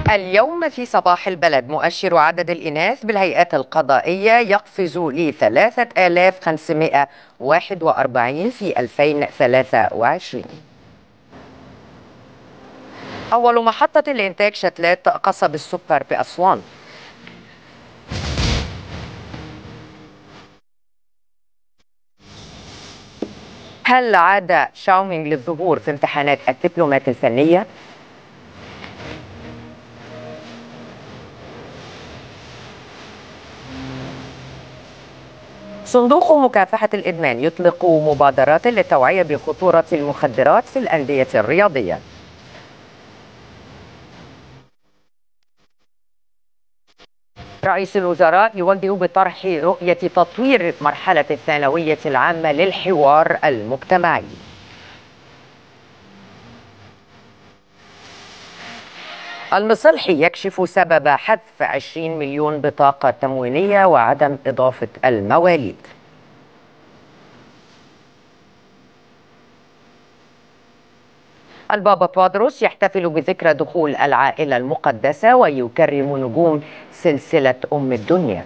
اليوم في صباح البلد مؤشر عدد الإناث بالهيئات القضائية يقفز ل 3541 في 2023 أول محطة لإنتاج شتلات قصب السكر بأسوان هل عاد شاومينغ للظهور في امتحانات الدبلومات الفنية؟ صندوق مكافحة الإدمان يطلق مبادرات للتوعية بخطورة المخدرات في الأندية الرياضية رئيس الوزراء يوجه بطرح رؤية تطوير مرحلة الثانوية العامة للحوار المجتمعي المصلحي يكشف سبب حذف 20 مليون بطاقة تموينية وعدم إضافة المواليد البابا بادروس يحتفل بذكرى دخول العائلة المقدسة ويكرم نجوم سلسلة أم الدنيا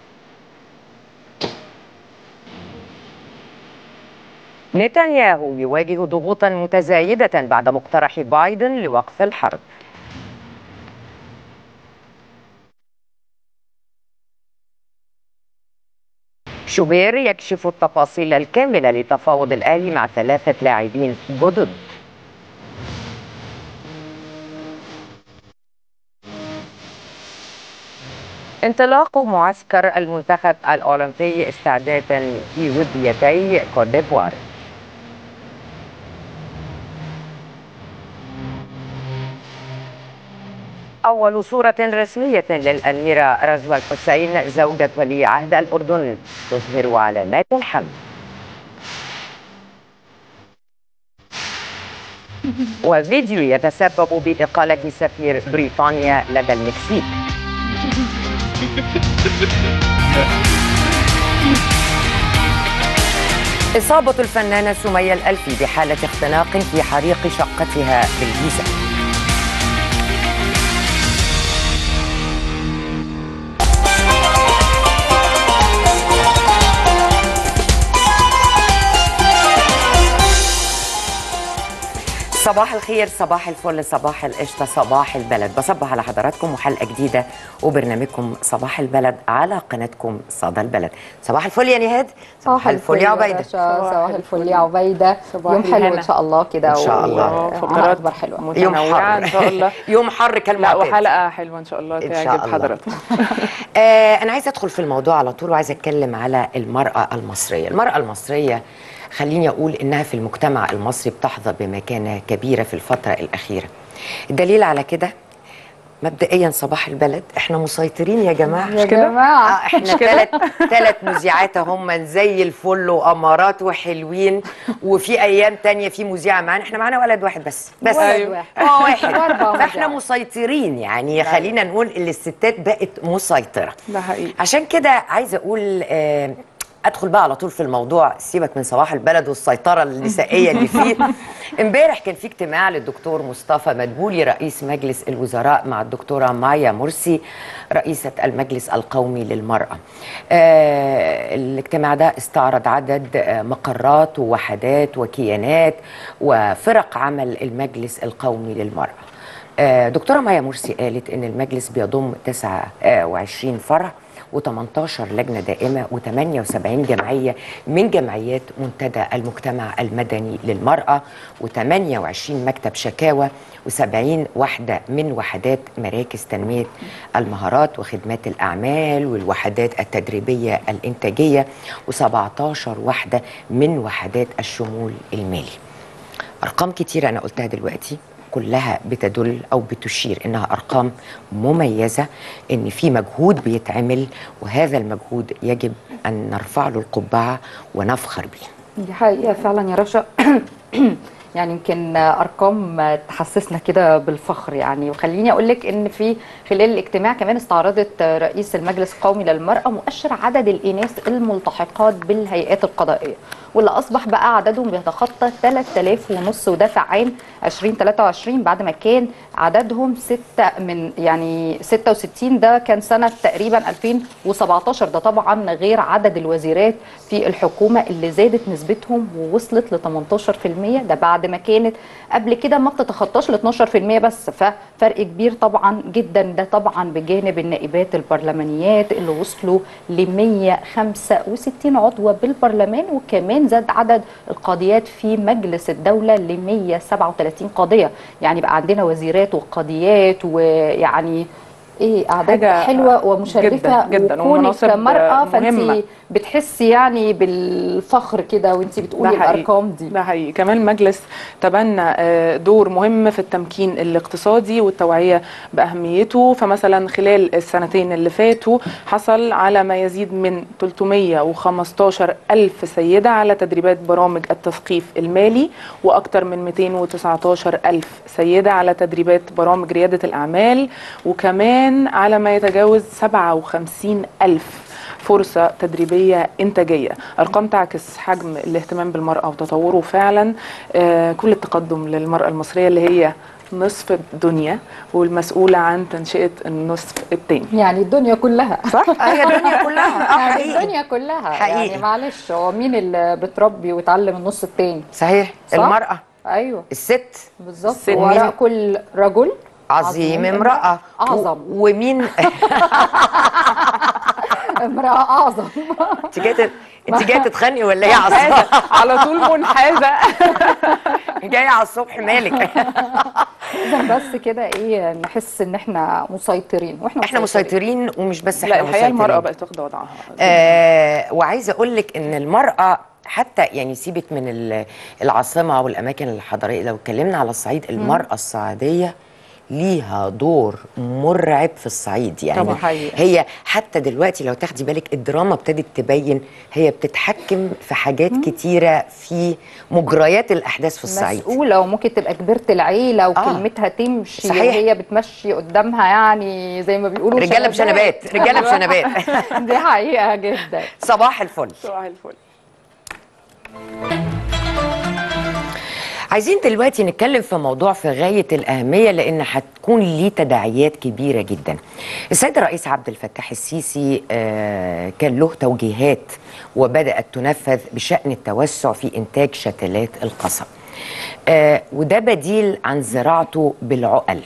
نتنياهو يواجه ضغوطا متزايدة بعد مقترح بايدن لوقف الحرب شوبير يكشف التفاصيل الكاملة لتفاوض الأهلي مع ثلاثة لاعبين جدد انطلاق معسكر المنتخب الأولمبي استعدادا لوديتي كوت ديفوار أول صورة رسمية للأميرة رزوة الحسين زوجة ولي عهد الأردن تظهر علامات الحمل وفيديو يتسبب بإقالة سفير بريطانيا لدى المكسيك إصابة الفنانة سمية الألفي بحالة اختناق في حريق شقتها بالجيزة صباح الخير صباح الفل صباح القشطة صباح البلد بصبح على حضراتكم وحلقة جديدة وبرنامجكم صباح البلد على قناتكم صدى البلد صباح الفل يا نهاد صباح الفل يا عبيدة صباح الفل يا عبيدة يوم حلو إن شاء الله كده إن شاء الله. فقرات أخبار حلوة يوم متنوعة حر ان شاء الله يوم حر لا كالمعتاد وحلقه حلوه ان شاء الله إن شاء تعجب الله. حضرتك آه أنا عايزة أدخل في الموضوع على طول وعايزة أتكلم على المرأة المصرية المرأة المصرية خليني أقول إنها في المجتمع المصري بتحظى بمكانة كبيرة في الفترة الأخيرة الدليل على كده مبدئيا صباح البلد احنا مسيطرين يا جماعه يا كده؟ آه جماعة احنا ثلاث ثلاث مذيعات هم زي الفل وامارات وحلوين وفي ايام تانية في مذيعه معانا احنا معانا ولد واحد بس بس ولد أيوة. واحد. اه واحد وأربع فاحنا مذيعات. مسيطرين يعني خلينا نقول ان الستات بقت مسيطره ده حقيقي عشان كده عايزه اقول آه، ادخل بقى على طول في الموضوع سيبك من صباح البلد والسيطره النسائيه اللي فيه امبارح كان في اجتماع للدكتور مصطفى مدبولي رئيس مجلس الوزراء مع الدكتوره مايا مرسي رئيسه المجلس القومي للمراه آه الاجتماع ده استعرض عدد آه، مقرات ووحدات وكيانات وفرق عمل المجلس القومي للمراه آه، دكتورة مايا مرسي قالت إن المجلس بيضم 29 فرع و18 لجنة دائمة و78 جمعية من جمعيات منتدى المجتمع المدني للمرأة و28 مكتب شكاوى و70 وحدة من وحدات مراكز تنمية المهارات وخدمات الأعمال والوحدات التدريبية الإنتاجية و17 وحدة من وحدات الشمول المالي ارقام كتيره انا قلتها دلوقتي كلها بتدل او بتشير انها ارقام مميزه ان في مجهود بيتعمل وهذا المجهود يجب ان نرفع له القبعه ونفخر بيه دي حقيقة فعلا يا رشا يعني يمكن ارقام تحسسنا كده بالفخر يعني وخليني اقول لك ان في خلال الاجتماع كمان استعرضت رئيس المجلس القومي للمراه مؤشر عدد الاناث الملتحقات بالهيئات القضائيه واللي اصبح بقى عددهم بيتخطى 3000 ونص وده في عام 2023 بعد ما كان عددهم 6 من يعني 66 ده كان سنه تقريبا 2017 ده طبعا غير عدد الوزيرات في الحكومه اللي زادت نسبتهم ووصلت ل 18% ده بعد ما كانت قبل كده ما بتتخطاش ل 12% بس ففرق كبير طبعا جدا ده طبعا بجانب النائبات البرلمانيات اللي وصلوا ل 165 عضو بالبرلمان وكمان زاد عدد القاضيات في مجلس الدوله ل 137 قاضيه يعني بقى عندنا وزيرات وقاضيات ويعني ايه اعداد حلوه ومشرفه جدا جدا وكونك كمراه فانت بتحسي يعني بالفخر كده وانت بتقولي الارقام دي ده حقيقي كمان المجلس تبنى دور مهم في التمكين الاقتصادي والتوعيه باهميته فمثلا خلال السنتين اللي فاتوا حصل على ما يزيد من 315 الف سيده على تدريبات برامج التثقيف المالي واكثر من 219 الف سيده على تدريبات برامج رياده الاعمال وكمان على ما يتجاوز 57 الف فرصة تدريبية إنتاجية أرقام تعكس حجم الاهتمام بالمرأة وتطوره فعلا آه كل التقدم للمرأة المصرية اللي هي نصف الدنيا والمسؤولة عن تنشئة النصف الثاني يعني الدنيا كلها صح؟ هي الدنيا كلها اه حقيقي الدنيا كلها حقيقي. يعني معلش هو مين اللي بتربي وتعلم النص الثاني صحيح صح؟ المرأة ايوه الست بالظبط وراء كل رجل عظيم امرأة أعظم و... ومين امرأة أعظم انت جايه انت جايه تتخانقي ولا ايه على على طول منحازه جايه على الصبح مالك اذا بس كده ايه نحس ان احنا مسيطرين واحنا احنا مسيطرين ومش بس احنا لا الحقيقه المراه بقت واخده وضعها آه وعايزه اقول لك ان المراه حتى يعني سيبك من العاصمه والاماكن الحضاريه لو اتكلمنا على الصعيد المراه الصعيديه ليها دور مرعب في الصعيد يعني طبعا حقيقة. هي حتى دلوقتي لو تاخدي بالك الدراما ابتدت تبين هي بتتحكم في حاجات مم. كتيره في مجريات الاحداث في الصعيد مسؤوله وممكن تبقى كبيره العيله وكلمتها آه. تمشي صحيح. وهي بتمشي قدامها يعني زي ما بيقولوا رجاله بشنبات رجاله بشنبات دي حقيقه جدا صباح الفل صباح الفل عايزين دلوقتي نتكلم في موضوع في غاية الأهمية لأن هتكون ليه تداعيات كبيرة جدا السيد الرئيس عبد الفتاح السيسي آه كان له توجيهات وبدأت تنفذ بشأن التوسع في إنتاج شتلات القصب آه وده بديل عن زراعته بالعقل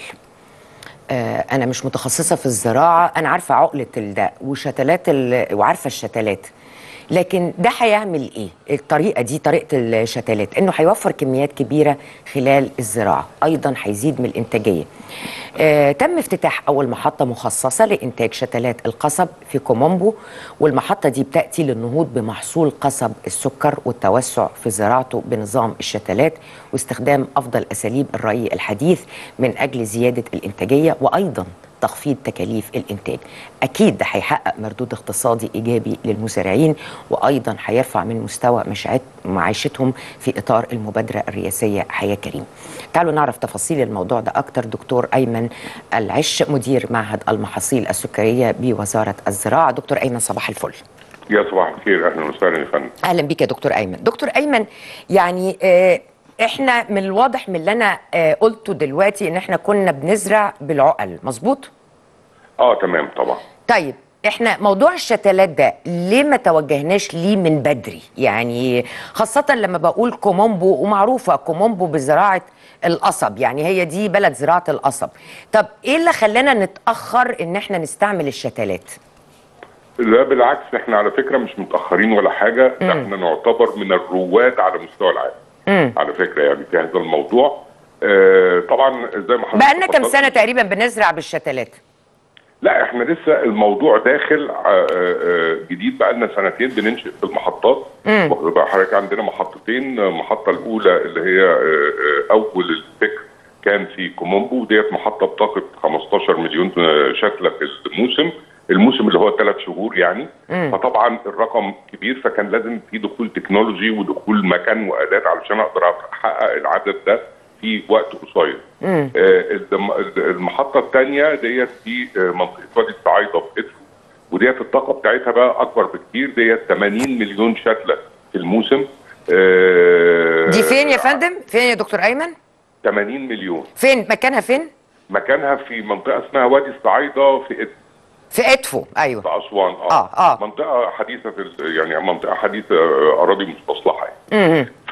آه أنا مش متخصصة في الزراعة أنا عارفة عقلة ده وشتلات وعارفة الشتلات لكن ده هيعمل ايه الطريقه دي طريقه الشتلات انه هيوفر كميات كبيره خلال الزراعه ايضا هيزيد من الانتاجيه آه تم افتتاح اول محطه مخصصه لانتاج شتلات القصب في كومومبو والمحطه دي بتاتي للنهوض بمحصول قصب السكر والتوسع في زراعته بنظام الشتلات واستخدام افضل اساليب الري الحديث من اجل زياده الانتاجيه وايضا تخفيض تكاليف الانتاج اكيد ده هيحقق مردود اقتصادي ايجابي للمزارعين وايضا هيرفع من مستوى معيشتهم في اطار المبادره الرئاسيه حياه كريم تعالوا نعرف تفاصيل الموضوع ده اكتر دكتور ايمن العش مدير معهد المحاصيل السكريه بوزاره الزراعه دكتور ايمن صباح الفل يا صباح الخير اهلا وسهلا يا فندم اهلا بك يا دكتور ايمن دكتور ايمن يعني آه احنا من الواضح من اللي انا آه قلته دلوقتي ان احنا كنا بنزرع بالعقل مظبوط اه تمام طبعا طيب احنا موضوع الشتلات ده ليه ما توجهناش ليه من بدري يعني خاصة لما بقول كومومبو ومعروفة كومومبو بزراعة القصب يعني هي دي بلد زراعة القصب طب ايه اللي خلانا نتأخر ان احنا نستعمل الشتلات لا بالعكس احنا على فكرة مش متأخرين ولا حاجة م. احنا نعتبر من الرواد على مستوى العالم مم. على فكره يعني في هذا الموضوع آه طبعا زي ما حضرتك بقالنا كام سنه تقريبا بنزرع بالشتلات لا احنا لسه الموضوع داخل آه آه جديد بقالنا سنتين بننشئ في المحطات واخد حضرتك عندنا محطتين المحطه الاولى اللي هي آه اول الفكر كان في كومومبو ديت محطه بطاقه 15 مليون شتله في الموسم الموسم اللي هو ثلاث شهور يعني فطبعا الرقم كبير فكان لازم في دخول تكنولوجي ودخول مكان واداه علشان اقدر احقق العدد ده في وقت قصير. آه، الم- المحطه الثانيه ديت في آه، منطقه وادي الصعايده في إدفو وديت الطاقه بتاعتها بقى اكبر بكتير ديت 80 مليون شتله في الموسم آه، دي فين يا فندم فين يا دكتور ايمن 80 مليون فين مكانها فين مكانها في منطقه اسمها وادي الصعايده في إدفو في ادفو ايوه في اسوان اه, آه، آه. منطقه حديثه في ال- يعني منطقه حديثه آه، اراضي مستصلحه يعني ف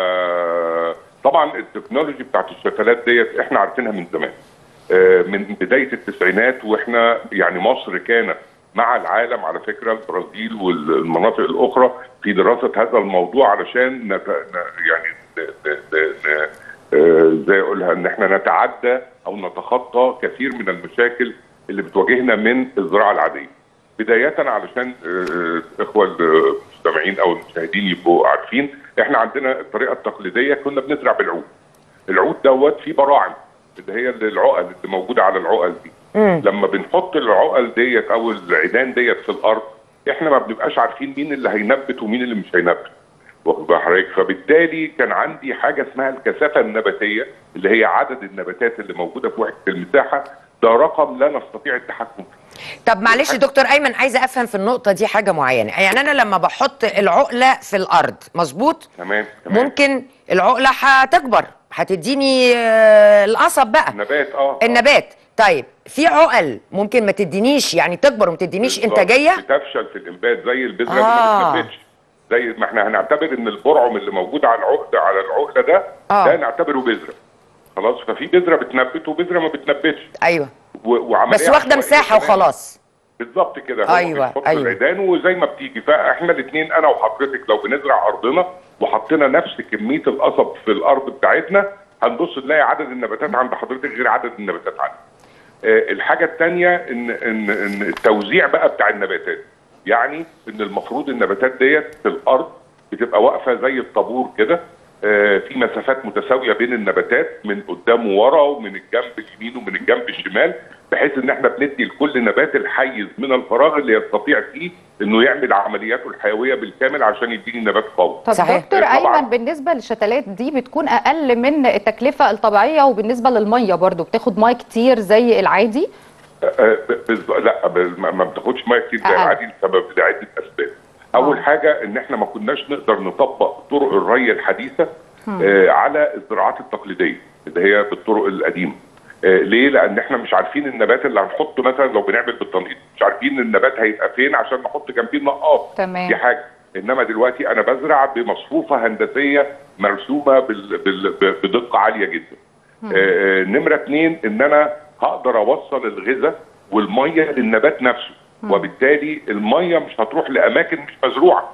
طبعا التكنولوجي بتاعت الشتلات ديت احنا عارفينها من زمان آه، من بدايه التسعينات واحنا يعني مصر كانت مع العالم على فكره البرازيل والمناطق الاخرى في دراسه هذا الموضوع علشان نت... ن- يعني ن... ن... ن... آه، زي اقولها ان احنا نتعدى او نتخطى كثير من المشاكل اللي بتواجهنا من الزراعه العاديه. بدايه علشان آه، الاخوه المستمعين او المشاهدين يبقوا عارفين احنا عندنا الطريقه التقليديه كنا بنزرع بالعود. العود دوت فيه براعم اللي هي العقل اللي موجوده على العقل دي. لما بنحط العقل ديت او العيدان ديت في الارض احنا ما بنبقاش عارفين مين اللي هينبت ومين اللي مش هينبت. واخد بال حضرتك فبالتالي كان عندي حاجه اسمها الكثافه النباتيه اللي هي عدد النباتات اللي موجوده في وحده المساحه ده رقم لا نستطيع التحكم فيه. طب معلش يا دكتور ايمن عايزه افهم في النقطه دي حاجه معينه يعني انا لما بحط العقله في الارض مظبوط تمام تمام ممكن العقله هتكبر هتديني آه، القصب بقى النبات اه النبات طيب في عقل ممكن ما تدينيش يعني تكبر وما تدينيش بالظبط. انتاجيه بتفشل في الانبات زي البذره اللي آه. ما بتنبتش زي ما احنا هنعتبر ان البرعم اللي موجود على العقده على العقله ده آه. ده نعتبره بذره خلاص ففي بذره بتنبت وبذره ما بتنبتش ايوه و- وعمليه بس واخده عشوائية مساحه تماماً. وخلاص بالظبط كده هو أيوة، بيحط أيوة. العيدان وزي ما بتيجي فاحنا الاثنين انا وحضرتك لو بنزرع ارضنا وحطينا نفس كميه القصب في الارض بتاعتنا هنبص نلاقي عدد النباتات عند حضرتك غير عدد النباتات عندي. آه، الحاجه الثانيه ان ان ان التوزيع بقى بتاع النباتات يعني ان المفروض النباتات ديت في الارض بتبقى واقفه زي الطابور كده آه، في مسافات متساويه بين النباتات من قدام وورا ومن الجنب اليمين ومن الجنب الشمال بحيث ان احنا بندي لكل نبات الحيز من الفراغ اللي يستطيع فيه انه يعمل عملياته الحيويه بالكامل عشان يديني نبات قوي. طب صحيح. دكتور طبعاً. ايمن بالنسبه للشتلات دي بتكون اقل من التكلفه الطبيعيه وبالنسبه للميه برضو بتاخد ميه كتير زي العادي آه، ب- بز- لا ب- ما ما بتاخدش ميه كتير زي أقل. العادي لسبب لعده اسباب. اول حاجه ان احنا ما كناش نقدر نطبق طرق الري الحديثه آه على الزراعات التقليديه اللي هي بالطرق القديمه. آه ليه؟ لان احنا مش عارفين النبات اللي هنحطه مثلا لو بنعمل بالتنقيط، مش عارفين النبات هيبقى فين عشان نحط جنبيه النقاط. تمام. دي حاجه، انما دلوقتي انا بزرع بمصفوفه هندسيه مرسومه بال... بال... بدقه عاليه جدا. آه، نمره اثنين ان انا هقدر اوصل الغذاء والميه للنبات نفسه وبالتالي الميه مش هتروح لاماكن مش مزروعه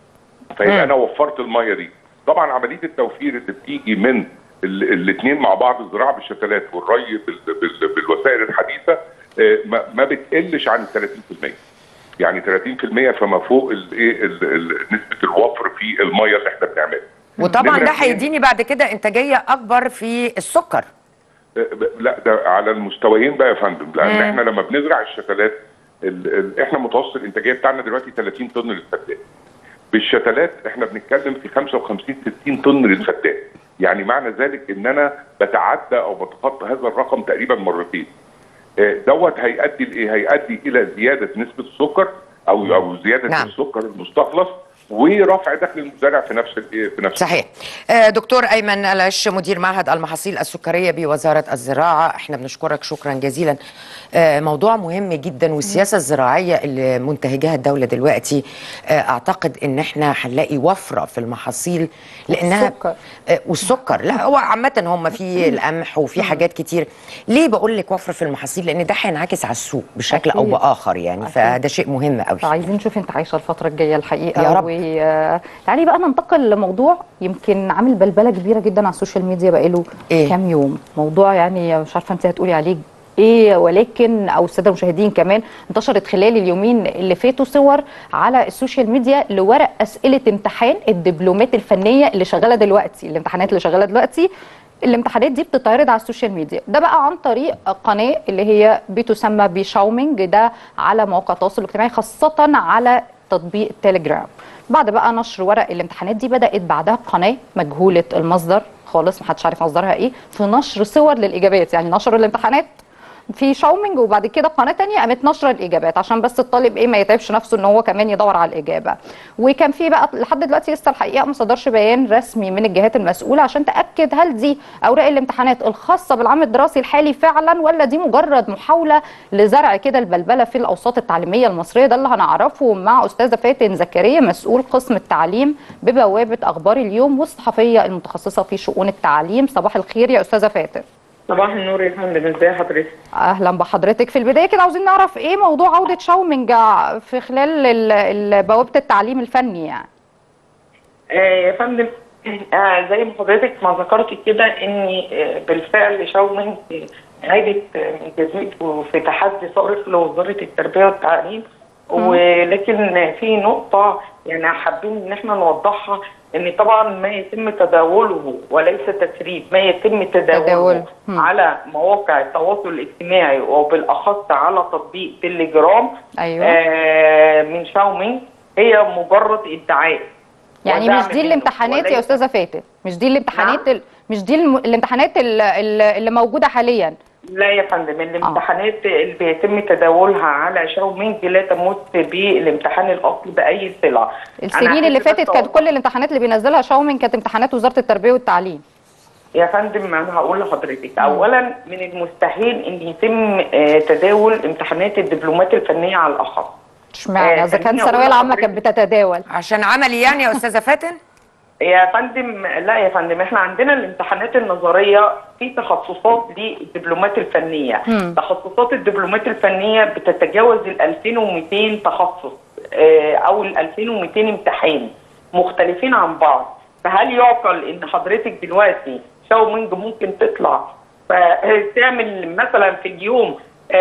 فيبقى انا وفرت الميه دي طبعا عمليه التوفير اللي بتيجي من الاثنين مع بعض الزراعه بالشتلات والري بال... بال... بالوسائل الحديثه آه، ما- ما بتقلش عن 30% يعني 30% فما فوق الايه ال- ال- نسبه الوفر في الميه اللي احنا بنعملها وطبعا نمرة ده اتنين. هيديني بعد كده انتاجيه اكبر في السكر لا ده على المستويين بقى يا فندم لان احنا لما بنزرع الشتلات ال ال احنا متوسط الانتاجيه بتاعنا دلوقتي 30 طن للفدان بالشتلات احنا بنتكلم في 55 60 طن للفدان يعني معنى ذلك ان انا بتعدى او بتخطى هذا الرقم تقريبا مرتين آه، دوت هيؤدي لايه؟ هيؤدي الى زياده نسبه السكر او او زياده نعم. السكر المستخلص ورفع دخل المزارع في نفس الايه في نفس صحيح آه، دكتور ايمن العش مدير معهد المحاصيل السكريه بوزاره الزراعه احنا بنشكرك شكرا جزيلا آه، موضوع مهم جدا والسياسه الزراعيه اللي منتهجها الدوله دلوقتي آه، اعتقد ان احنا هنلاقي وفره في المحاصيل لانها والسكر. آه، والسكر لا هو عامه هم في القمح وفي حاجات كتير ليه بقول لك وفره في المحاصيل لان ده هينعكس على السوق بشكل او أكيد. باخر يعني أكيد. فده شيء مهم قوي فعايزين نشوف انت عايشه الفتره الجايه الحقيقه يا رب. تعالي بقى ننتقل لموضوع يمكن عامل بلبله كبيره جدا على السوشيال ميديا بقاله إيه؟ كام يوم موضوع يعني مش عارفه انت هتقولي عليه ايه ولكن او الساده المشاهدين كمان انتشرت خلال اليومين اللي فاتوا صور على السوشيال ميديا لورق اسئله امتحان الدبلومات الفنيه اللي شغاله دلوقتي الامتحانات اللي شغاله دلوقتي الامتحانات دي بتتعرض على السوشيال ميديا ده بقى عن طريق قناه اللي هي بتسمى بشاومينج ده على مواقع التواصل الاجتماعي خاصه على تطبيق تليجرام بعد بقى نشر ورق الامتحانات دي بدات بعدها قناه مجهوله المصدر خالص محدش عارف مصدرها ايه في نشر صور للاجابات يعني نشروا الامتحانات في شاومينج وبعد كده قناه تانية قامت نشره الاجابات عشان بس الطالب ايه ما يتعبش نفسه ان هو كمان يدور على الاجابه وكان في بقى لحد دلوقتي لسه الحقيقه ما صدرش بيان رسمي من الجهات المسؤوله عشان تاكد هل دي اوراق الامتحانات الخاصه بالعام الدراسي الحالي فعلا ولا دي مجرد محاوله لزرع كده البلبله في الاوساط التعليميه المصريه ده اللي هنعرفه مع استاذه فاتن زكريا مسؤول قسم التعليم ببوابه اخبار اليوم والصحفيه المتخصصه في شؤون التعليم صباح الخير يا استاذه فاتن صباح النور يا فندم ازي حضرتك اهلا بحضرتك في البدايه كده عاوزين نعرف ايه موضوع عوده شاومينج في خلال ال- ال- بوابه التعليم الفني يعني آه يا فندم آه زي ما حضرتك ما ذكرت كده ان آه بالفعل شاومينج آه، عادت آه، من جزيرته في تحدي صارخ لوزاره التربيه والتعليم ولكن في نقطه يعني حابين ان احنا نوضحها ان طبعا ما يتم تداوله وليس تسريب ما يتم تداوله. تداوله مم. على مواقع التواصل الاجتماعي وبالاخص على تطبيق تليجرام ايوه آه من شاومينج هي مجرد ادعاء يعني ودعم مش دي منه، الامتحانات يا وليس- استاذه فاتن مش دي الامتحانات نعم. ال... مش دي الم... الامتحانات ال- ال- اللي موجوده حاليا لا يا فندم الامتحانات اللي بيتم تداولها على شاومينج لا تمت بالامتحان الاصلي باي صله السنين أنا اللي أحب بس فاتت كانت أوضح- كل الامتحانات اللي بينزلها شاومينج كانت امتحانات وزاره التربيه والتعليم يا فندم انا هقول لحضرتك اولا من المستحيل ان يتم آه، تداول امتحانات الدبلومات الفنيه على الاخص اشمعنى آه، اذا كان خليني أقول الثانويه العامه لحضرتك- كانت بتتداول عشان عملي يعني يا استاذه فاتن يا فندم لا يا فندم احنا عندنا الامتحانات النظريه في تخصصات للدبلومات الفنيه مم. تخصصات الدبلومات الفنيه بتتجاوز ال 2200 تخصص آه، او ال 2200 امتحان مختلفين عن بعض فهل يعقل ان حضرتك دلوقتي شاومينج ممكن تطلع فتعمل مثلا في اليوم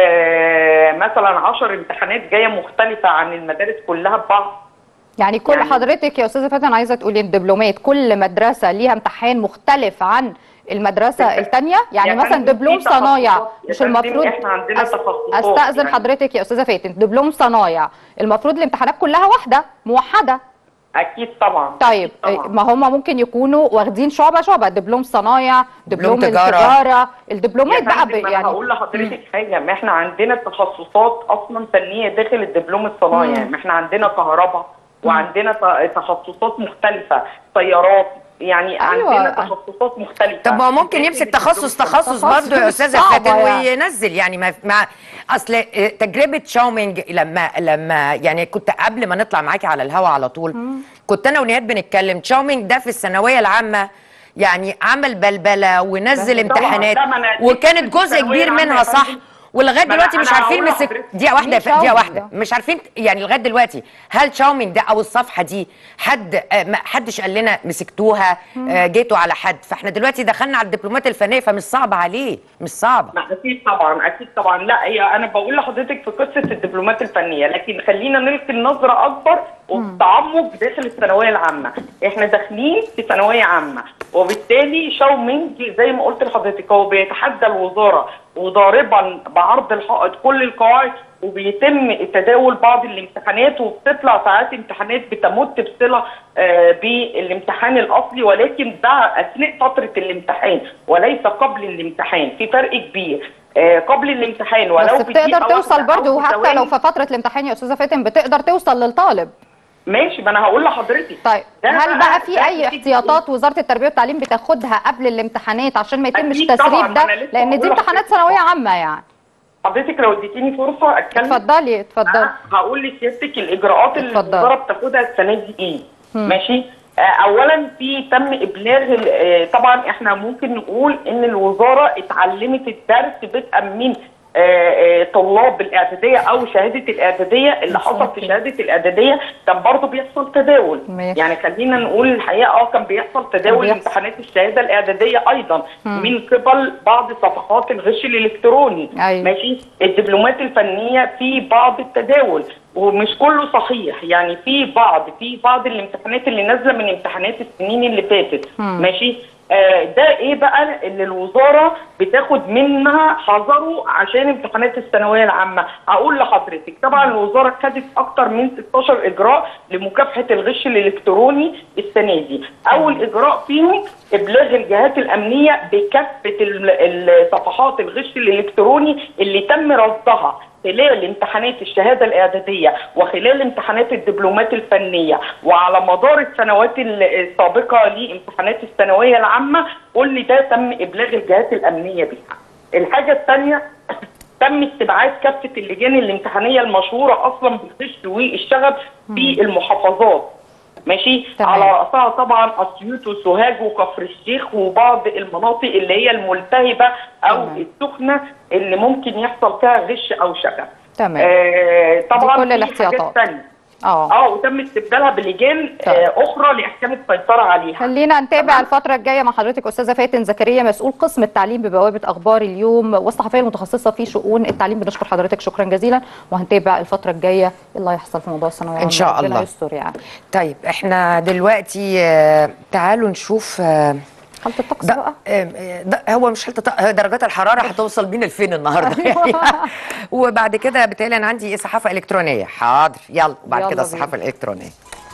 آه، مثلا 10 امتحانات جايه مختلفه عن المدارس كلها ببعض يعني كل يعني- حضرتك يا استاذه فاتن عايزه تقولي الدبلومات كل مدرسه ليها امتحان مختلف عن المدرسه الثانيه يعني يا مثلا فندم دبلوم في تخصصات. صنايع يا مش فندم المفروض إحنا عندنا أس- تخصصات استاذن يعني. حضرتك يا استاذه فاتن دبلوم صنايع المفروض الامتحانات كلها واحده موحده اكيد طبعا طيب أكيد طبعا. ما هم ممكن يكونوا واخدين شعبه شعبه دبلوم صنايع دبلوم, دبلوم تجارة. التجاره الدبلومات يا بقى ب- فندم انا يعني هقول لحضرتك حاجه ما احنا عندنا تخصصات اصلا فنيه داخل الدبلوم الصنايعي ما احنا عندنا كهرباء وعندنا ت- تخصصات مختلفه طيارات يعني أيوة. عندنا تخصصات مختلفه طب ما هو ممكن داخل يمسك الدبلوم تخصص تخصص تخصص برضه يا مش استاذه صعبة فاتن يعني. وينزل يعني ما مع اصل آه، تجربه شاومينج لما لما يعني كنت قبل ما نطلع معاكي على الهوا على طول كنت انا ونياد بنتكلم شاومينج ده في الثانويه العامه يعني عمل بلبله ونزل طبعاً. امتحانات لا، ما أنا أكيد وكانت في جزء الثانوية كبير العامة منها يا صح فندم. ولغايه ما أنا- دلوقتي مش أنا عارفين هقول مسك لحضرتك. دقيقه واحده مين ف- دقيقه شاومينج واحده ده؟ مش عارفين يعني لغايه دلوقتي هل شاومينج ده او الصفحه دي حد آه، ما حدش قال لنا مسكتوها آه، جيتوا على حد فاحنا دلوقتي دخلنا على الدبلومات الفنيه فمش صعبه عليه مش صعبه لا اكيد طبعا اكيد طبعا لا هي انا بقول لحضرتك في قصه الدبلومات الفنيه لكن خلينا نلقي النظره اكبر والتعمق داخل الثانويه العامه احنا داخلين في ثانويه عامه وبالتالي شاومينج زي ما قلت لحضرتك هو بيتحدى الوزاره وضاربا بعرض الحائط كل القواعد وبيتم تداول بعض الامتحانات وبتطلع ساعات امتحانات بتمت بصله آه، بالامتحان الاصلي ولكن ده اثناء فتره الامتحان وليس قبل الامتحان في فرق كبير آه، قبل الامتحان ولو بس بدقيقة بتقدر توصل واحدة أو برضه حتى بثواني. لو في فتره الامتحان يا استاذه فاتن بتقدر توصل للطالب ماشي ما انا هقول لحضرتك طيب ده هل بقى في ده اي بتيجي- احتياطات وزاره التربيه والتعليم بتاخدها قبل الامتحانات عشان ما يتمش أكيد طبعاً، تسريب ده أنا لسه لان دي بقول امتحانات لحضرتك. ثانويه عامه يعني حضرتك لو اديتيني فرصه اتكلم اتفضلي اتفضلي أنا هقول لسيادتك الاجراءات اللي اتفضل. الوزاره بتاخدها السنه دي ايه ماشي آه، اولا في تم ابلاغ ال- آه، طبعا احنا ممكن نقول ان الوزاره اتعلمت الدرس بدءا من آه، آه، طلاب الاعداديه او شهاده الاعداديه اللي حصل في شهاده الاعداديه كان برضه بيحصل تداول ماشي. يعني خلينا نقول الحقيقه اه كان بيحصل تداول بيحصل. امتحانات الشهاده الاعداديه ايضا من قبل بعض صفحات الغش الالكتروني أيوة. ماشي الدبلومات الفنيه في بعض التداول ومش كله صحيح يعني في بعض في بعض الامتحانات اللي نازله من امتحانات السنين اللي فاتت ماشي آه، ده ايه بقى اللي الوزاره بتاخد منها حذره عشان امتحانات الثانويه العامه هقول لحضرتك طبعا الوزاره خدت اكتر من 16 اجراء لمكافحه الغش الالكتروني السنه دي اول اجراء فيهم ابلاغ الجهات الامنيه بكافه ال- الصفحات الغش الالكتروني اللي تم رصدها خلال امتحانات الشهاده الاعداديه وخلال امتحانات الدبلومات الفنيه وعلى مدار السنوات ال- السابقه لامتحانات الثانويه العامه كل ده تم ابلاغ الجهات الامنيه بيها. الحاجه الثانيه تم استبعاد كافه اللجان الامتحانيه المشهوره اصلا بالغش والشغب في المحافظات ماشي تمام. على راسها طبعا اسيوط وسوهاج وكفر الشيخ وبعض المناطق اللي هي الملتهبه او تمام. السخنه اللي ممكن يحصل فيها غش او شغب تمام آه طبعا دي كل في الاحتياطات. حاجات تانية. اه اه وتم استبدالها بلجان طيب. آه اخرى لاحكام السيطره عليها خلينا نتابع تمام. الفترة الجاية مع حضرتك أستاذة فاتن زكريا مسؤول قسم التعليم ببوابة أخبار اليوم والصحفية المتخصصة في شؤون التعليم بنشكر حضرتك شكرا جزيلا وهنتابع الفترة الجاية إيه اللي هيحصل في موضوع الثانوية إن شاء العامة. ربنا الله. يستر يعني طيب احنا دلوقتي آه، تعالوا نشوف آه، حالة الطقس ده بقى آه، آه، ده هو مش حالة الط- درجات الحرارة هتوصل بينا لفين النهارده يعني وبعد كده بالتالي انا عندي صحافة إلكترونية حاضر يلا وبعد يلا كده بينا. الصحافة الإلكترونية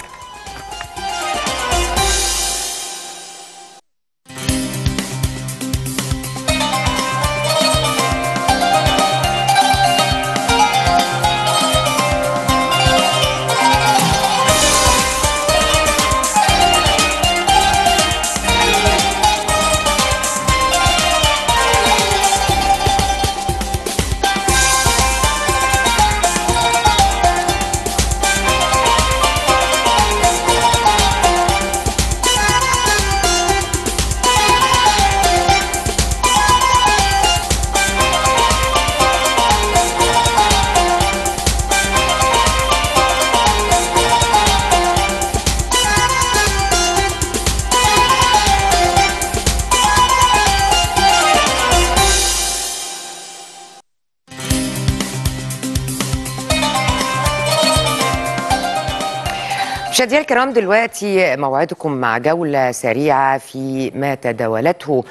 مشاهدينا الكرام دلوقتي موعدكم مع جولة سريعة في ما تداولته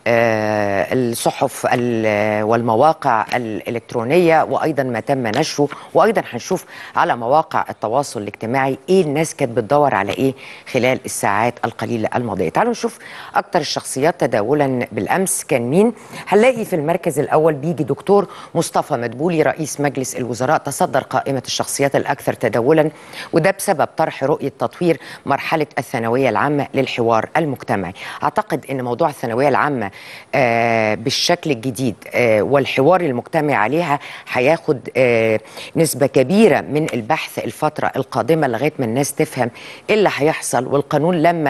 آه، الصحف ال- والمواقع الإلكترونية وأيضا ما تم نشره وأيضا هنشوف على مواقع التواصل الاجتماعي إيه الناس كانت بتدور على إيه خلال الساعات القليلة الماضية تعالوا نشوف أكتر الشخصيات تداولا بالأمس كان مين هنلاقي في المركز الأول بيجي دكتور مصطفى مدبولي رئيس مجلس الوزراء تصدر قائمة الشخصيات الأكثر تداولا وده بسبب طرح رؤية تطوير مرحلة الثانوية العامة للحوار المجتمعي أعتقد أن موضوع الثانوية العامة آه، بالشكل الجديد آه، والحوار المجتمعي عليها هياخد آه، نسبة كبيرة من البحث الفترة القادمة لغاية ما الناس تفهم إيه اللي هيحصل والقانون لما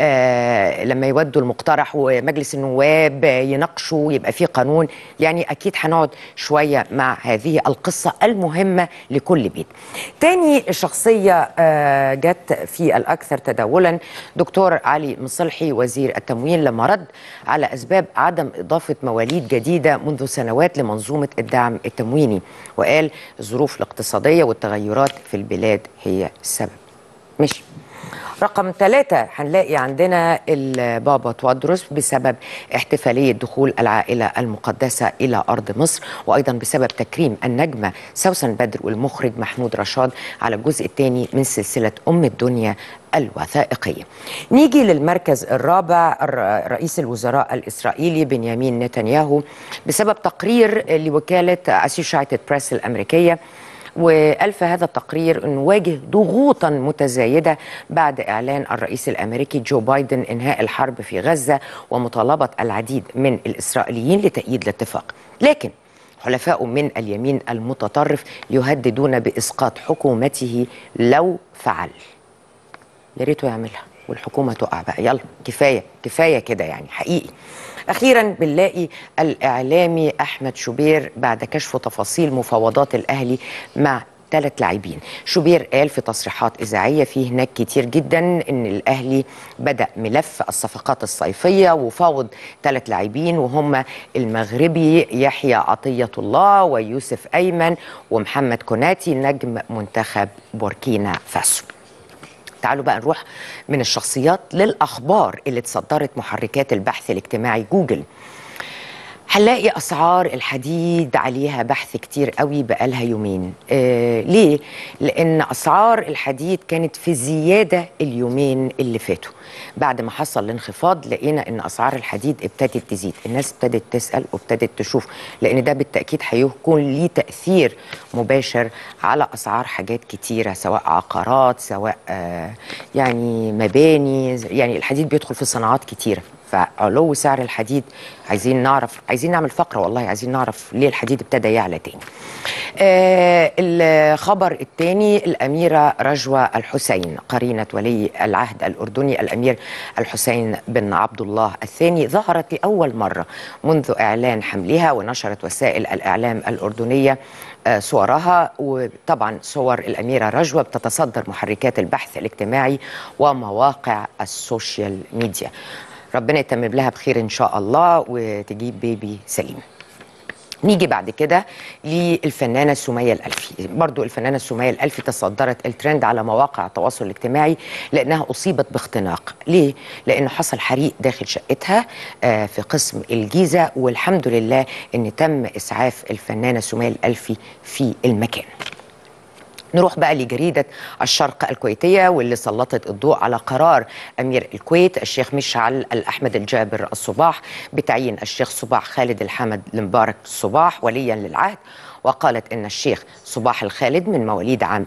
آه، لما يودوا المقترح ومجلس النواب يناقشوا يبقى في قانون يعني أكيد هنقعد شوية مع هذه القصة المهمة لكل بيت تاني شخصية آه، جت في الأكثر تداولا دكتور علي مصلحي وزير التموين لما رد على أسباب عدم إضافة مواليد جديدة منذ سنوات لمنظومة الدعم التمويني وقال الظروف الاقتصادية والتغيرات في البلاد هي السبب ماشي رقم ثلاثة هنلاقي عندنا البابا توادرس بسبب احتفالية دخول العائلة المقدسة إلى أرض مصر وأيضا بسبب تكريم النجمة سوسن بدر والمخرج محمود رشاد على الجزء الثاني من سلسلة أم الدنيا الوثائقية نيجي للمركز الرابع الر- رئيس الوزراء الإسرائيلي بنيامين نتنياهو بسبب تقرير لوكالة أسوشيتد بريس الأمريكية وقال في هذا التقرير أنه واجه ضغوطا متزايدة بعد إعلان الرئيس الأمريكي جو بايدن إنهاء الحرب في غزة ومطالبة العديد من الإسرائيليين لتأييد الاتفاق لكن حلفاء من اليمين المتطرف يهددون بإسقاط حكومته لو فعل يا ريته يعملها والحكومه تقع بقى يلا كفايه كفايه كده يعني حقيقي اخيرا بنلاقي الاعلامي احمد شوبير بعد كشف تفاصيل مفاوضات الاهلي مع ثلاث لاعبين شوبير قال في تصريحات إذاعية فيه هناك كتير جدا إن الأهلي بدأ ملف الصفقات الصيفية وفاوض ثلاث لاعبين وهم المغربي يحيى عطية الله ويوسف أيمن ومحمد كوناتي نجم منتخب بوركينا فاسو تعالوا بقى نروح من الشخصيات للأخبار اللي تصدرت محركات البحث الاجتماعي جوجل هنلاقي اسعار الحديد عليها بحث كتير قوي بقالها يومين آه ليه لان اسعار الحديد كانت في زياده اليومين اللي فاتوا بعد ما حصل الانخفاض لقينا ان اسعار الحديد ابتدت تزيد الناس ابتدت تسال وابتدت تشوف لان ده بالتاكيد هيكون ليه تاثير مباشر على اسعار حاجات كتيره سواء عقارات سواء آه يعني مباني يعني الحديد بيدخل في صناعات كتيره فعلو سعر الحديد عايزين نعرف عايزين نعمل فقره والله عايزين نعرف ليه الحديد ابتدى يعلى تاني. آه الخبر الثاني الاميره رجوه الحسين قرينه ولي العهد الاردني الامير الحسين بن عبد الله الثاني ظهرت لاول مره منذ اعلان حملها ونشرت وسائل الاعلام الاردنيه آه صورها وطبعا صور الاميره رجوه بتتصدر محركات البحث الاجتماعي ومواقع السوشيال ميديا. ربنا يتمم لها بخير ان شاء الله وتجيب بيبي سليم نيجي بعد كده للفنانه سميه الالفي برضو الفنانه سميه الالفي تصدرت الترند على مواقع التواصل الاجتماعي لانها اصيبت باختناق ليه لان حصل حريق داخل شقتها آه في قسم الجيزه والحمد لله ان تم اسعاف الفنانه سميه الالفي في المكان نروح بقى لجريدة الشرق الكويتية واللي سلطت الضوء على قرار أمير الكويت الشيخ مشعل الأحمد الجابر الصباح بتعيين الشيخ صباح خالد الحمد المبارك الصباح وليا للعهد وقالت ان الشيخ صباح الخالد من مواليد عام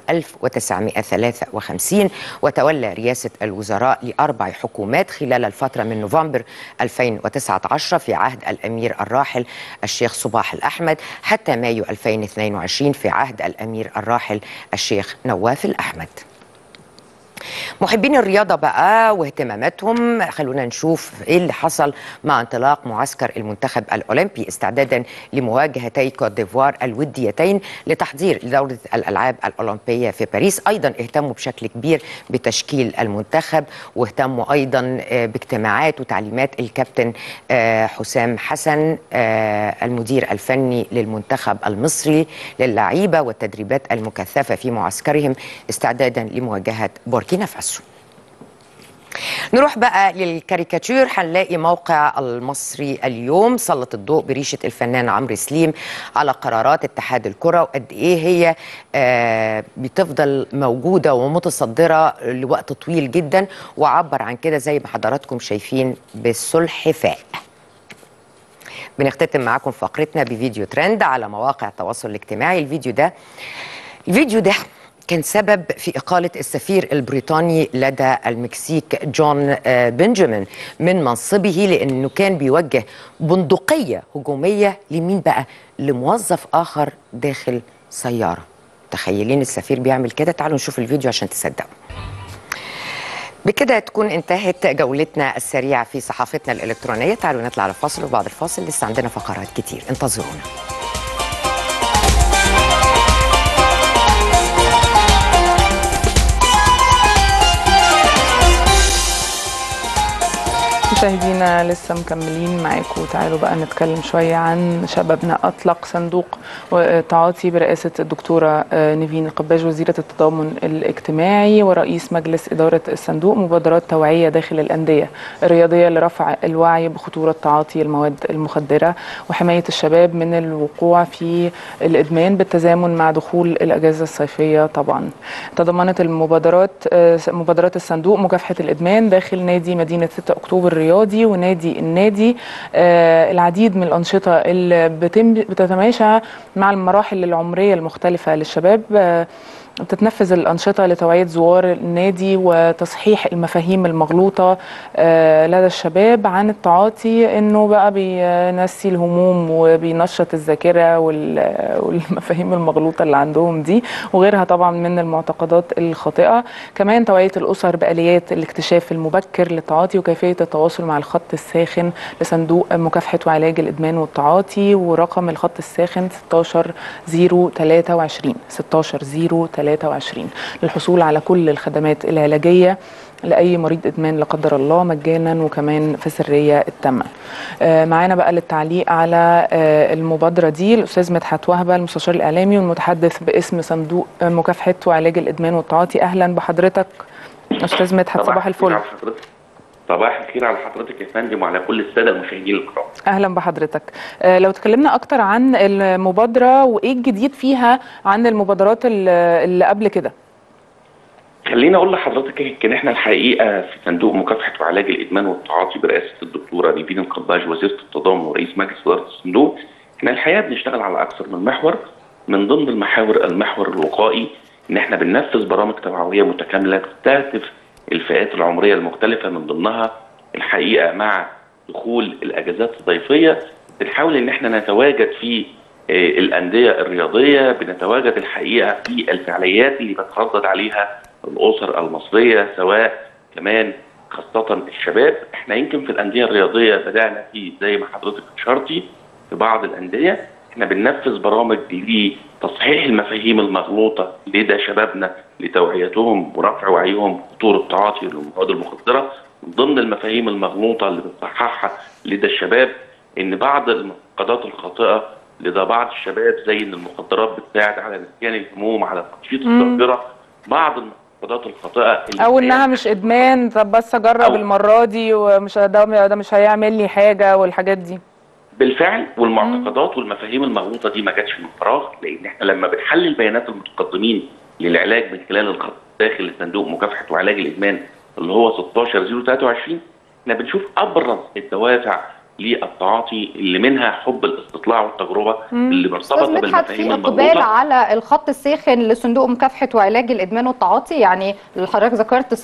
1953 وتولى رئاسه الوزراء لاربع حكومات خلال الفتره من نوفمبر 2019 في عهد الامير الراحل الشيخ صباح الاحمد حتى مايو 2022 في عهد الامير الراحل الشيخ نواف الاحمد. محبين الرياضة بقى واهتماماتهم خلونا نشوف ايه اللي حصل مع انطلاق معسكر المنتخب الأولمبي استعدادا لمواجهتي كوت ديفوار الوديتين لتحضير لدورة الألعاب الأولمبية في باريس أيضا اهتموا بشكل كبير بتشكيل المنتخب واهتموا أيضا باجتماعات وتعليمات الكابتن حسام حسن المدير الفني للمنتخب المصري للعيبة والتدريبات المكثفة في معسكرهم استعدادا لمواجهة بوركينا فاسو نروح بقى للكاريكاتير هنلاقي موقع المصري اليوم سلط الضوء بريشه الفنان عمرو سليم على قرارات اتحاد الكره وقد ايه هي آه بتفضل موجوده ومتصدره لوقت طويل جدا وعبر عن كده زي ما حضراتكم شايفين بالسلحفاء بنختتم معاكم فقرتنا بفيديو ترند على مواقع التواصل الاجتماعي الفيديو ده الفيديو ده كان سبب في إقالة السفير البريطاني لدى المكسيك جون بنجامين من منصبه لأنه كان بيوجه بندقية هجومية لمين بقى؟ لموظف آخر داخل سيارة تخيلين السفير بيعمل كده تعالوا نشوف الفيديو عشان تصدقوا بكده تكون انتهت جولتنا السريعة في صحافتنا الإلكترونية تعالوا نطلع على فاصل وبعد الفاصل لسه عندنا فقرات كتير انتظرونا مشاهدينا لسه مكملين معاكم تعالوا بقى نتكلم شوية عن شبابنا أطلق صندوق تعاطي برئاسة الدكتورة نيفين القباج وزيرة التضامن الاجتماعي ورئيس مجلس إدارة الصندوق مبادرات توعية داخل الأندية الرياضية لرفع الوعي بخطورة تعاطي المواد المخدرة وحماية الشباب من الوقوع في الإدمان بالتزامن مع دخول الأجازة الصيفية طبعا تضمنت المبادرات مبادرات الصندوق مكافحة الإدمان داخل نادي مدينة 6 أكتوبر الرياضي ونادي النادي آه العديد من الأنشطة اللي بتم بتتماشى مع المراحل العمرية المختلفة للشباب آه بتتنفذ الأنشطة لتوعية زوار النادي وتصحيح المفاهيم المغلوطة آه لدى الشباب عن التعاطي إنه بقى بينسي الهموم وبينشط الذاكرة والمفاهيم المغلوطة اللي عندهم دي وغيرها طبعا من المعتقدات الخاطئة كمان توعية الأسر بآليات الاكتشاف المبكر للتعاطي وكيفية التواصل مع الخط الساخن لصندوق مكافحة وعلاج الإدمان والتعاطي ورقم الخط الساخن 16023 16023 للحصول على كل الخدمات العلاجية لاي مريض ادمان لا قدر الله مجانا وكمان في سريه التامه. آه معانا بقى للتعليق على آه المبادره دي الاستاذ مدحت وهبه المستشار الاعلامي والمتحدث باسم صندوق مكافحه وعلاج الادمان والتعاطي اهلا بحضرتك استاذ مدحت صباح الفل على حضرتك صباح الخير على حضرتك يا فندم وعلى كل الساده المشاهدين الكرام اهلا بحضرتك آه، لو تكلمنا اكتر عن المبادره وايه الجديد فيها عن المبادرات ال- اللي قبل كده خليني اقول لحضرتك ان احنا الحقيقه في صندوق مكافحه وعلاج الادمان والتعاطي برئاسه الدكتوره نيفين القباج وزيره التضامن ورئيس مجلس اداره الصندوق احنا الحقيقه بنشتغل على اكثر من محور من ضمن المحاور المحور الوقائي ان احنا بننفذ برامج توعويه متكامله بتستهدف الفئات العمريه المختلفه من ضمنها الحقيقه مع دخول الاجازات الصيفيه بنحاول ان احنا نتواجد في آه، الانديه الرياضيه بنتواجد الحقيقه في الفعاليات اللي بتردد عليها الاسر المصريه سواء كمان خاصه الشباب احنا يمكن في الانديه الرياضيه بدانا في زي ما حضرتك اشرتي في بعض الانديه احنا بننفذ برامج لتصحيح المفاهيم المغلوطه لدى شبابنا لتوعيتهم ورفع وعيهم خطوره التعاطي للمواد المخدره من ضمن المفاهيم المغلوطه اللي بنصححها لدى الشباب ان بعض المعتقدات الخاطئه لدى بعض الشباب زي ان المخدرات بتساعد على نسيان الهموم على تنشيط مم. الذاكره بعض المعتقدات الخاطئه اللي او هي- انها مش ادمان طب بس اجرب أو- المره دي ومش ده ده مش هيعمل لي حاجه والحاجات دي بالفعل والمعتقدات والمفاهيم المغلوطه دي ما جاتش من فراغ لان احنا لما بنحلل بيانات المتقدمين للعلاج من خلال الخط الداخل لصندوق مكافحه وعلاج الادمان اللي هو 16023 احنا بنشوف ابرز الدوافع للتعاطي اللي منها حب الاستطلاع والتجربه اللي استاذ مرتبطه مدحت في بالمفاهيم اقبال المغلوطه على الخط الساخن لصندوق مكافحه وعلاج الادمان والتعاطي يعني اللي حضرتك ذكرت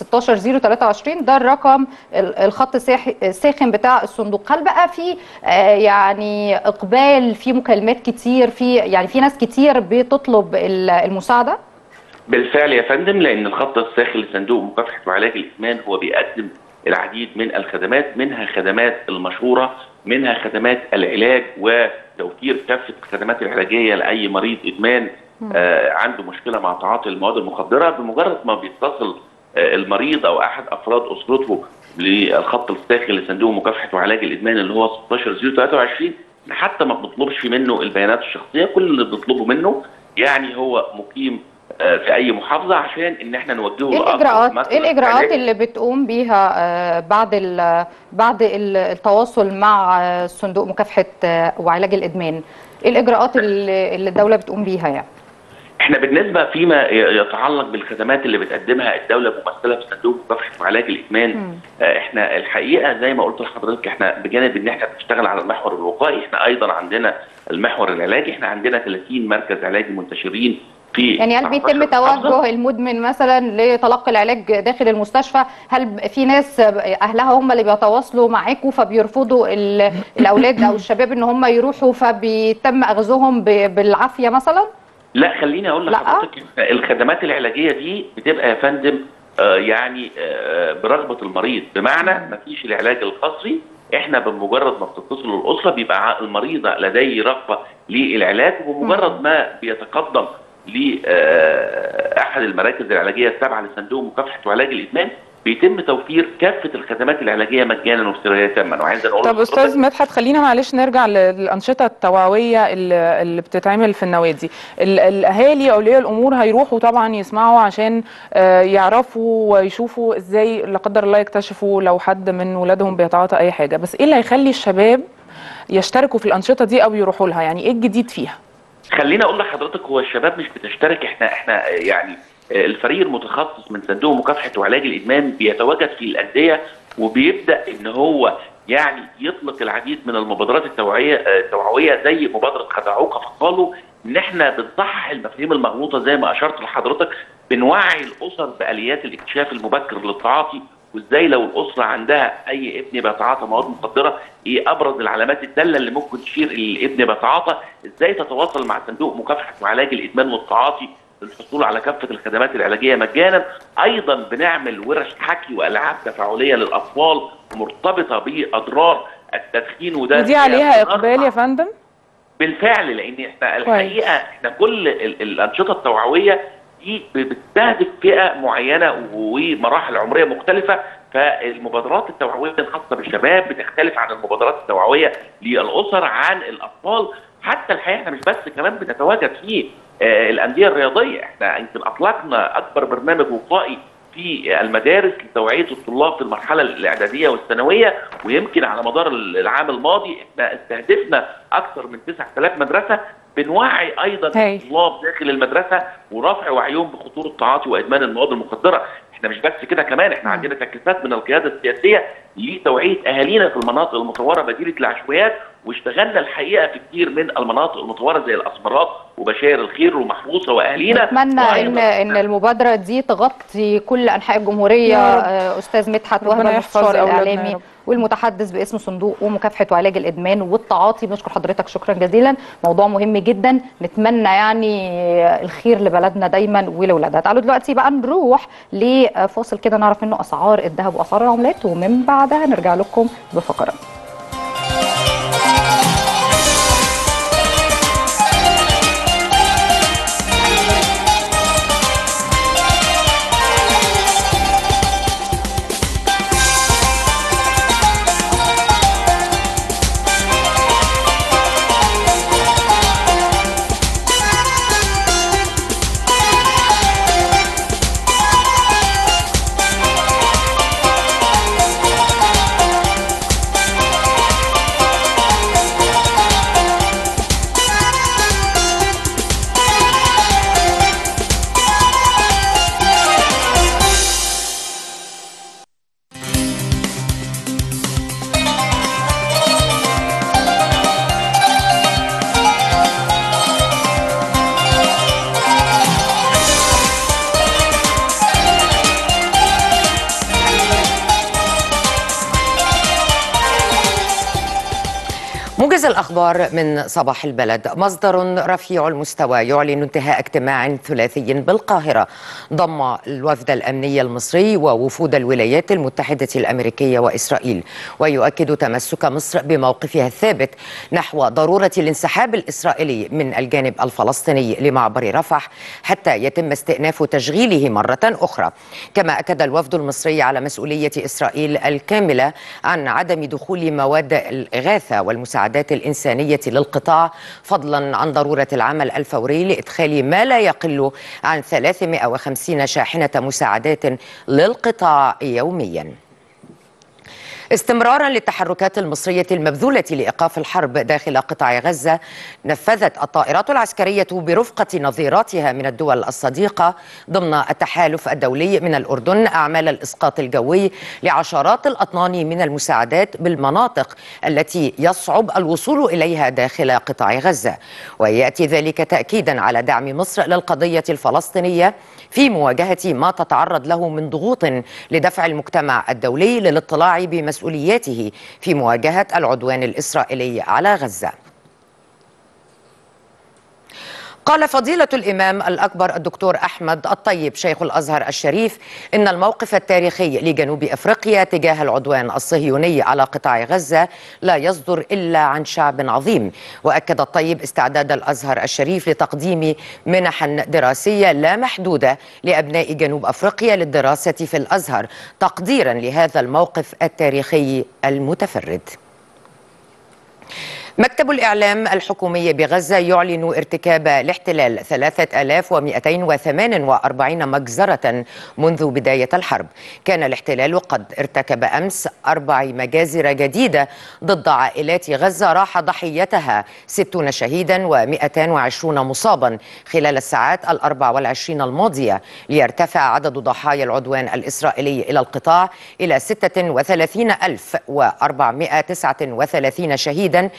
16023 ده الرقم ال- الخط الساخ- الساخن بتاع الصندوق هل بقى في آه، يعني اقبال في مكالمات كتير في يعني في ناس كتير بتطلب ال- المساعده بالفعل يا فندم لان الخط الساخن لصندوق مكافحه وعلاج الادمان هو بيقدم العديد من الخدمات منها خدمات المشوره منها خدمات العلاج وتوفير كافه الخدمات العلاجيه لاي مريض ادمان آه عنده مشكله مع تعاطي المواد المخدره بمجرد ما بيتصل آه المريض او احد افراد اسرته للخط الساخن لصندوق مكافحه وعلاج الادمان اللي هو 16023 حتى ما بنطلبش منه البيانات الشخصيه كل اللي بنطلبه منه يعني هو مقيم آه، في اي محافظه عشان ان احنا نوجهه ايه لأقرب الاجراءات مركز ايه الاجراءات علاجي. اللي بتقوم بيها آه، بعد ال- بعد ال- التواصل مع آه، صندوق مكافحه آه، وعلاج الادمان ايه الاجراءات اللي اللي الدوله بتقوم بيها يعني احنا بالنسبه فيما ي- يتعلق بالخدمات اللي بتقدمها الدوله ممثله في صندوق مكافحه وعلاج الادمان آه، احنا الحقيقه زي ما قلت لحضرتك احنا بجانب ان احنا بنشتغل على المحور الوقائي احنا ايضا عندنا المحور العلاجي احنا عندنا 30 مركز علاجي منتشرين في يعني هل بيتم 19 محافظة. توجه المدمن مثلا لتلقي العلاج داخل المستشفى هل في ناس اهلها هم اللي بيتواصلوا معاكم فبيرفضوا ال- الاولاد او الشباب ان هم يروحوا فبيتم اخذهم ب- بالعافيه مثلا لا خليني اقول لا. لحضرتك الخدمات العلاجيه دي بتبقى يا فندم آه، يعني آه، برغبه المريض بمعنى ما فيش العلاج القصري احنا بمجرد ما بتتصل الاسره بيبقى ع- المريض لديه رغبه للعلاج وبمجرد ما بيتقدم لاحد المراكز العلاجيه التابعه لصندوق مكافحه وعلاج الادمان بيتم توفير كافه الخدمات العلاجيه مجانا وسريه تاما وعايز اقول طب لحضرتك- استاذ مدحت خلينا معلش نرجع للانشطه التوعويه اللي اللي بتتعمل في النوادي ال- الاهالي اولياء الامور هيروحوا طبعا يسمعوا عشان آه، يعرفوا ويشوفوا ازاي لا قدر الله يكتشفوا لو حد من ولادهم بيتعاطى اي حاجه بس ايه اللي هيخلي الشباب يشتركوا في الانشطه دي او يروحوا لها يعني ايه الجديد فيها خليني اقول لحضرتك هو الشباب مش بتشترك احنا احنا يعني الفريق المتخصص من صندوق مكافحه وعلاج الادمان بيتواجد في الانديه وبيبدا ان هو يعني يطلق العديد من المبادرات التوعيه التوعويه زي مبادره خدعوك فقالوا ان احنا بنصحح المفاهيم المغلوطه زي ما اشرت لحضرتك بنوعي الاسر باليات الاكتشاف المبكر للتعاطي وازاي لو الاسره عندها اي ابن بيتعاطى مواد مخدره ايه ابرز العلامات الداله اللي ممكن تشير ان الابن بيتعاطى ازاي تتواصل مع صندوق مكافحه وعلاج الادمان والتعاطي للحصول على كافه الخدمات العلاجيه مجانا ايضا بنعمل ورش حكي والعاب تفاعليه للاطفال مرتبطه باضرار التدخين وده ودي عليها من اقبال يا أرفع- فندم بالفعل لان احنا الحقيقه احنا كل ال- الانشطه التوعويه دي بتستهدف فئه معينه ومراحل عمريه مختلفه فالمبادرات التوعويه الخاصه بالشباب بتختلف عن المبادرات التوعويه للاسر عن الاطفال حتى الحقيقه احنا مش بس كمان بنتواجد في آه، الانديه الرياضيه احنا يمكن اطلقنا اكبر برنامج وقائي في المدارس لتوعيه الطلاب في المرحله الاعداديه والثانويه ويمكن على مدار العام الماضي احنا استهدفنا اكثر من 9000 مدرسه بنوعي ايضا هاي. الطلاب داخل المدرسه ورفع وعيهم بخطوره التعاطي وادمان المواد المخدره احنا مش بس كده كمان احنا عندنا تكليفات من القياده السياسيه لتوعيه اهالينا في المناطق المطوره بديله العشوائيات واشتغلنا الحقيقه في كتير من المناطق المطوره زي الاسمرات وبشاير الخير ومحروسه واهالينا اتمنى ان وأيضاً- ان المبادره دي تغطي كل انحاء الجمهوريه يا رب. آه، استاذ مدحت ربنا وهبه يحفظ المستشار أولادنا يا الاعلامي رب. والمتحدث باسم صندوق ومكافحه وعلاج الادمان والتعاطي بنشكر حضرتك شكرا جزيلا موضوع مهم جدا نتمنى يعني الخير لبلدنا دايما ولولادها تعالوا دلوقتي بقى نروح لفاصل كده نعرف منه اسعار الذهب واسعار العملات ومن بعدها نرجع لكم بفقرات موجز الأخبار من صباح البلد مصدر رفيع المستوى يعلن انتهاء اجتماع ثلاثي بالقاهرة ضم الوفد الأمني المصري ووفود الولايات المتحدة الأمريكية وإسرائيل ويؤكد تمسك مصر بموقفها الثابت نحو ضرورة الانسحاب الإسرائيلي من الجانب الفلسطيني لمعبر رفح حتى يتم استئناف تشغيله مرة أخرى كما أكد الوفد المصري على مسؤولية إسرائيل الكاملة عن عدم دخول مواد الإغاثة والمساعدات الإنسانية للقطاع فضلا عن ضرورة العمل الفوري لإدخال ما لا يقل عن 350 شاحنة مساعدات للقطاع يومياً استمرارا للتحركات المصرية المبذولة لإيقاف الحرب داخل قطاع غزة نفذت الطائرات العسكرية برفقة نظيراتها من الدول الصديقة ضمن التحالف الدولي من الأردن أعمال الإسقاط الجوي لعشرات الأطنان من المساعدات بالمناطق التي يصعب الوصول إليها داخل قطاع غزة ويأتي ذلك تأكيدا على دعم مصر للقضية الفلسطينية في مواجهة ما تتعرض له من ضغوط لدفع المجتمع الدولي للاطلاع بمسؤولياته في مواجهة العدوان الإسرائيلي على غزة قال فضيلة الإمام الأكبر الدكتور أحمد الطيب شيخ الأزهر الشريف إن الموقف التاريخي لجنوب أفريقيا تجاه العدوان الصهيوني على قطاع غزة لا يصدر إلا عن شعب عظيم وأكد الطيب استعداد الأزهر الشريف لتقديم منح دراسية لا محدودة لأبناء جنوب أفريقيا للدراسة في الأزهر تقديرا لهذا الموقف التاريخي المتفرد مكتب الإعلام الحكومي بغزة يعلن ارتكاب الاحتلال 3248 مجزرة منذ بداية الحرب كان الاحتلال قد ارتكب أمس أربع مجازر جديدة ضد عائلات غزة راح ضحيتها 60 شهيدا و220 مصابا خلال الساعات الأربع والعشرين الماضية ليرتفع عدد ضحايا العدوان الإسرائيلي إلى القطاع إلى 36439 شهيدا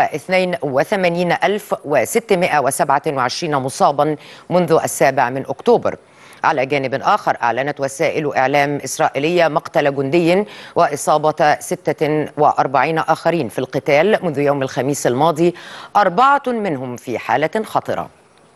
و82627 مصابا منذ السابع من أكتوبر على جانب آخر أعلنت وسائل إعلام إسرائيلية مقتل جندي وإصابة 46 آخرين في القتال منذ يوم الخميس الماضي أربعة منهم في حالة خطرة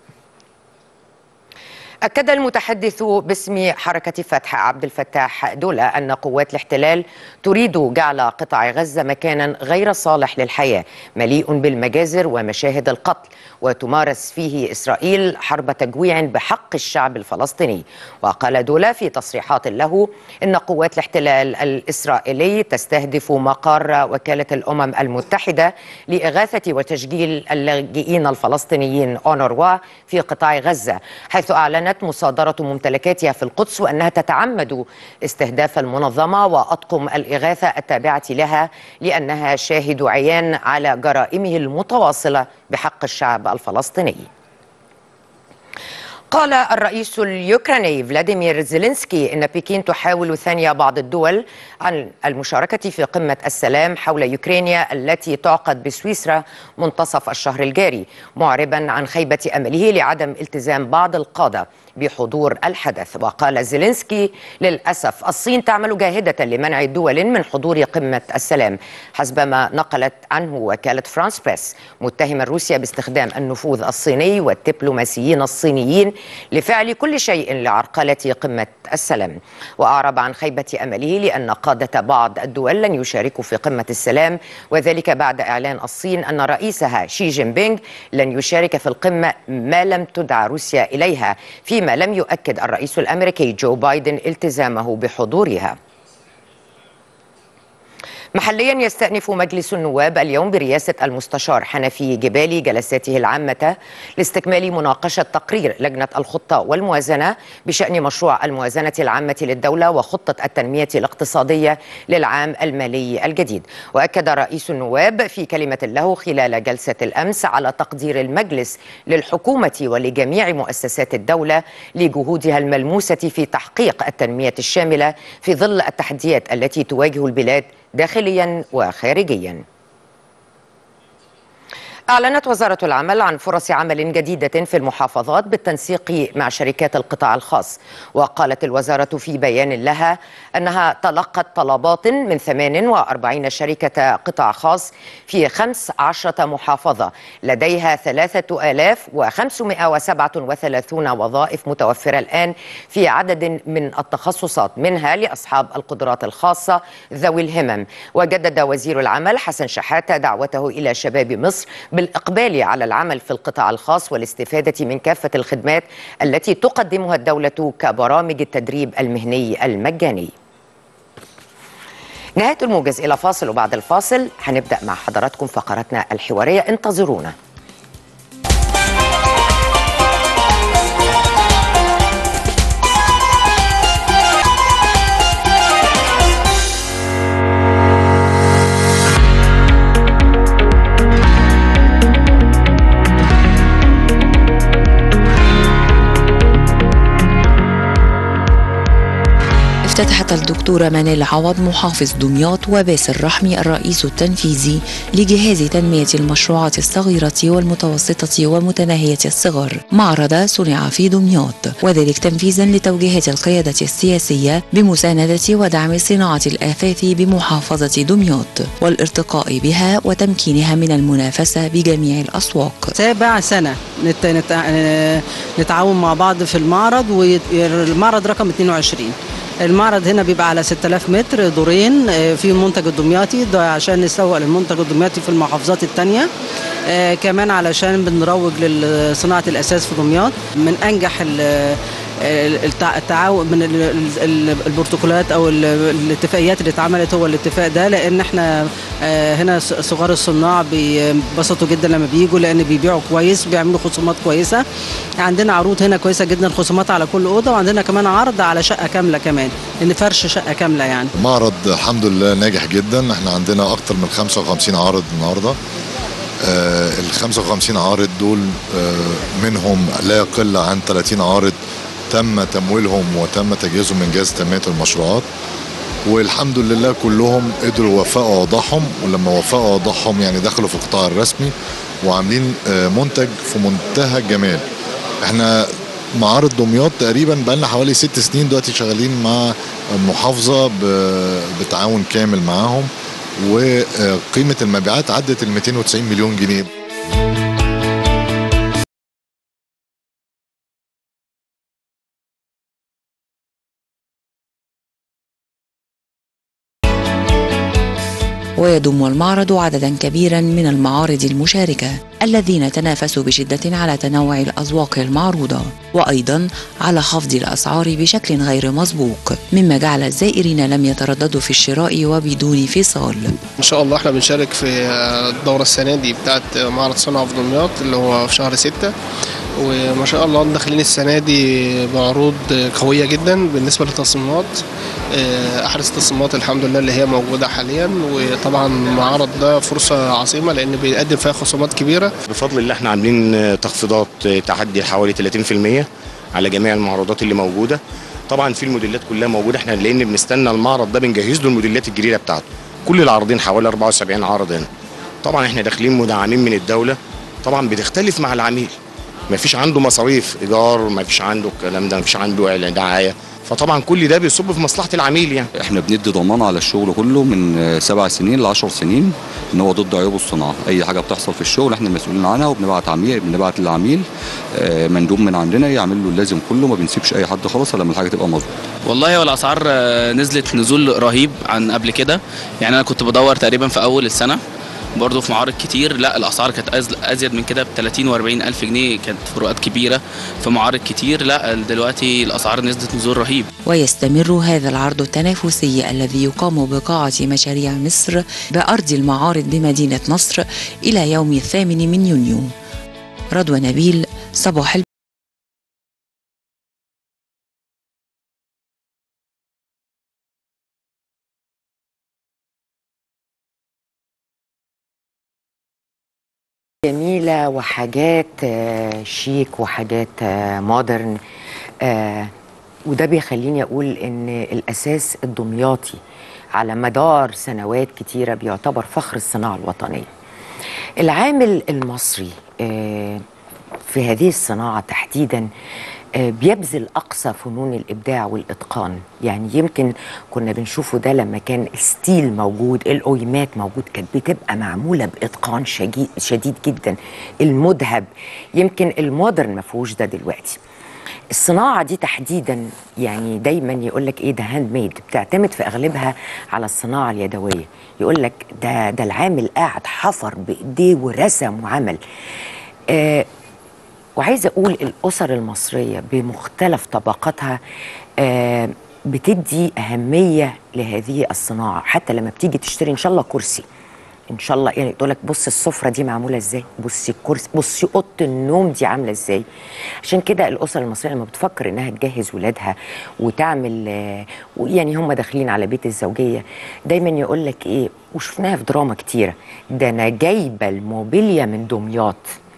أكد المتحدث باسم حركة فتح عبد الفتاح دولة أن قوات الاحتلال تريد جعل قطاع غزة مكانا غير صالح للحياة مليء بالمجازر ومشاهد القتل وتمارس فيه إسرائيل حرب تجويع بحق الشعب الفلسطيني وقال دولة في تصريحات له إن قوات الاحتلال الإسرائيلي تستهدف مقر وكالة الأمم المتحدة لإغاثة وتشجيل اللاجئين الفلسطينيين أونروا في قطاع غزة حيث أعلنت أعلنت مصادرة ممتلكاتها في القدس وأنها تتعمد استهداف المنظمة وأطقم الإغاثة التابعة لها لأنها شاهد عيان على جرائمه المتواصلة بحق الشعب الفلسطيني قال الرئيس اليوكراني فلاديمير زيلينسكي ان بكين تحاول ثانيه بعض الدول عن المشاركه في قمه السلام حول يوكرانيا التي تعقد بسويسرا منتصف الشهر الجاري معربا عن خيبه امله لعدم التزام بعض القاده بحضور الحدث وقال زيلينسكي للاسف الصين تعمل جاهده لمنع دول من حضور قمه السلام حسب ما نقلت عنه وكاله فرانس بريس متهما روسيا باستخدام النفوذ الصيني والدبلوماسيين الصينيين لفعل كل شيء لعرقلة قمة السلام وأعرب عن خيبة أمله لأن قادة بعض الدول لن يشاركوا في قمة السلام وذلك بعد إعلان الصين أن رئيسها شي جين بينغ لن يشارك في القمة ما لم تدع روسيا إليها فيما لم يؤكد الرئيس الأمريكي جو بايدن التزامه بحضورها محليا يستأنف مجلس النواب اليوم برئاسة المستشار حنفي جبالي جلساته العامة لاستكمال مناقشة تقرير لجنة الخطة والموازنة بشأن مشروع الموازنة العامة للدولة وخطة التنمية الاقتصادية للعام المالي الجديد وأكد رئيس النواب في كلمة له خلال جلسة الأمس على تقدير المجلس للحكومة ولجميع مؤسسات الدولة لجهودها الملموسة في تحقيق التنمية الشاملة في ظل التحديات التي تواجه البلاد داخليا وخارجيا أعلنت وزارة العمل عن فرص عمل جديدة في المحافظات بالتنسيق مع شركات القطاع الخاص وقالت الوزارة في بيان لها أنها تلقت طلبات من 48 شركة قطاع خاص في 15 محافظة لديها 3537 وظائف متوفرة الآن في عدد من التخصصات منها لأصحاب القدرات الخاصة ذوي الهمم وجدد وزير العمل حسن شحاتة دعوته إلى شباب مصر بالإقبال على العمل في القطاع الخاص والاستفادة من كافة الخدمات التي تقدمها الدولة كبرامج التدريب المهني المجاني نهاية الموجز إلى فاصل وبعد الفاصل هنبدأ مع حضراتكم فقراتنا الحوارية انتظرونا افتتحت الدكتورة منال عوض محافظ دمياط وباسل رحمي الرئيس التنفيذي لجهاز تنمية المشروعات الصغيرة والمتوسطة ومتناهية الصغر معرض صنع في دمياط وذلك تنفيذا لتوجيهات القيادة السياسية بمساندة ودعم صناعة الآثاث بمحافظة دمياط والارتقاء بها وتمكينها من المنافسة بجميع الأسواق سابع سنة نت... نت... نتعاون مع بعض في المعرض والمعرض رقم 22 المعرض هنا بيبقى على 6000 متر دورين في المنتج الدمياطي ده عشان نسوق للمنتج الدمياطي في المحافظات التانية آه كمان علشان بنروج لصناعة الأساس في دمياط من أنجح التعاون من البروتوكولات او الاتفاقيات اللي اتعملت هو الاتفاق ده لان احنا هنا صغار الصناع بينبسطوا جدا لما بيجوا لان بيبيعوا كويس بيعملوا خصومات كويسه عندنا عروض هنا كويسه جدا خصومات على كل اوضه وعندنا كمان عرض على شقه كامله كمان ان فرش شقه كامله يعني معرض الحمد لله ناجح جدا احنا عندنا اكتر من 55 عارض النهارده آه ال 55 عارض دول آه منهم لا يقل عن 30 عارض تم تمويلهم وتم تجهيزهم من جهاز تنميه المشروعات والحمد لله كلهم قدروا يوفقوا اوضاعهم ولما وفقوا اوضاعهم يعني دخلوا في القطاع الرسمي وعاملين منتج في منتهى الجمال احنا معارض دمياط تقريبا بقى لنا حوالي ست سنين دلوقتي شغالين مع المحافظه بتعاون كامل معاهم وقيمه المبيعات عدت ال 290 مليون جنيه ويضم المعرض عددا كبيرا من المعارض المشاركة الذين تنافسوا بشدة على تنوع الأذواق المعروضة وأيضا على خفض الأسعار بشكل غير مسبوق مما جعل الزائرين لم يترددوا في الشراء وبدون فصال ان شاء الله احنا بنشارك في الدوره السنه دي بتاعه معرض صنع في دمياط اللي هو في شهر ستة وما شاء الله داخلين السنه دي بعروض قويه جدا بالنسبه للتصميمات اه، احدث التصميمات الحمد لله اللي هي موجوده حاليا وطبعا المعرض ده فرصه عظيمه لان بيقدم فيها خصومات كبيره بفضل الله احنا عاملين تخفيضات تعدي حوالي 30% على جميع المعروضات اللي موجوده طبعا في الموديلات كلها موجوده احنا لان بنستنى المعرض ده بنجهز له الموديلات الجديده بتاعته كل العارضين حوالي 74 عرض هنا طبعا احنا داخلين مدعمين من الدوله طبعا بتختلف مع العميل ما فيش عنده مصاريف ايجار ما فيش عنده الكلام ده ما فيش عنده اعلان دعايه فطبعا كل ده بيصب في مصلحه العميل يعني احنا بندي ضمان على الشغل كله من سبع سنين ل 10 سنين ان هو ضد عيوب الصناعه اي حاجه بتحصل في الشغل احنا مسؤولين عنها وبنبعت عميل بنبعت للعميل آه، مندوب من عندنا يعمل له اللازم كله ما بنسيبش اي حد خالص الا لما الحاجه تبقى مظبوطه والله هو الاسعار آه، نزلت نزول رهيب عن قبل كده يعني انا كنت بدور تقريبا في اول السنه برضه في معارض كتير لا الاسعار كانت أز- ازيد من كده ب 30 و 40 الف جنيه كانت فروقات كبيره في معارض كتير لا دلوقتي الاسعار نزلت نزول رهيب ويستمر هذا العرض التنافسي الذي يقام بقاعة مشاريع مصر بأرض المعارض بمدينة نصر إلى يوم الثامن من يونيو رضوى نبيل صباح الب... جميلة وحاجات آه، شيك وحاجات آه، مودرن آه، وده بيخليني أقول إن الأساس الدمياطي على مدار سنوات كتيرة بيعتبر فخر الصناعة الوطنية العامل المصري آه، في هذه الصناعة تحديدا آه، بيبذل أقصى فنون الإبداع والإتقان يعني يمكن كنا بنشوفه ده لما كان الستيل موجود الأويمات موجود كانت بتبقى معمولة بإتقان شديد, شديد جدا المذهب يمكن المودرن ما فيهوش ده دلوقتي الصناعة دي تحديدا يعني دايما يقول لك ايه ده هاند ميد بتعتمد في اغلبها على الصناعة اليدوية يقول لك ده ده العامل قاعد حفر بايديه ورسم وعمل آه وعايزه اقول الاسر المصريه بمختلف طبقاتها آه بتدي اهميه لهذه الصناعه حتى لما بتيجي تشتري ان شاء الله كرسي ان شاء الله يعني تقول لك بص السفره دي معموله ازاي بصي الكرسي بصي اوضه النوم دي عامله ازاي عشان كده الاسر المصريه لما بتفكر انها تجهز ولادها وتعمل آه، يعني هم داخلين على بيت الزوجيه دايما يقول لك ايه وشفناها في دراما كتيره ده انا جايبه الموبيليا من دمياط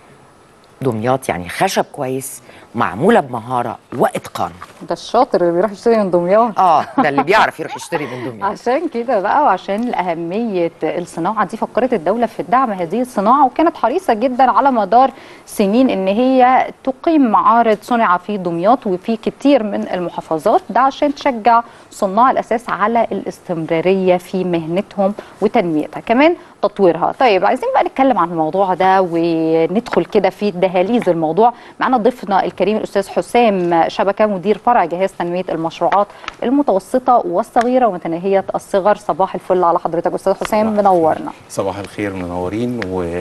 دمياط يعني خشب كويس معموله بمهاره واتقان ده الشاطر اللي بيروح يشتري من دمياط اه ده اللي بيعرف يروح يشتري من دمياط عشان كده بقى وعشان أهمية الصناعة دي فكرت الدولة في دعم هذه الصناعة وكانت حريصة جدا على مدار سنين إن هي تقيم معارض صنع في دمياط وفي كتير من المحافظات ده عشان تشجع صناع الأساس على الاستمرارية في مهنتهم وتنميتها كمان تطويرها طيب عايزين بقى نتكلم عن الموضوع ده وندخل كده في دهاليز الموضوع معنا ضيفنا الكريم الأستاذ حسام شبكة مدير فرع جهاز تنمية المشروعات المتوسطة والصغيرة ومتناهية الصغر صباح الفل على حضرتك أستاذ حسام منورنا صباح الخير منورين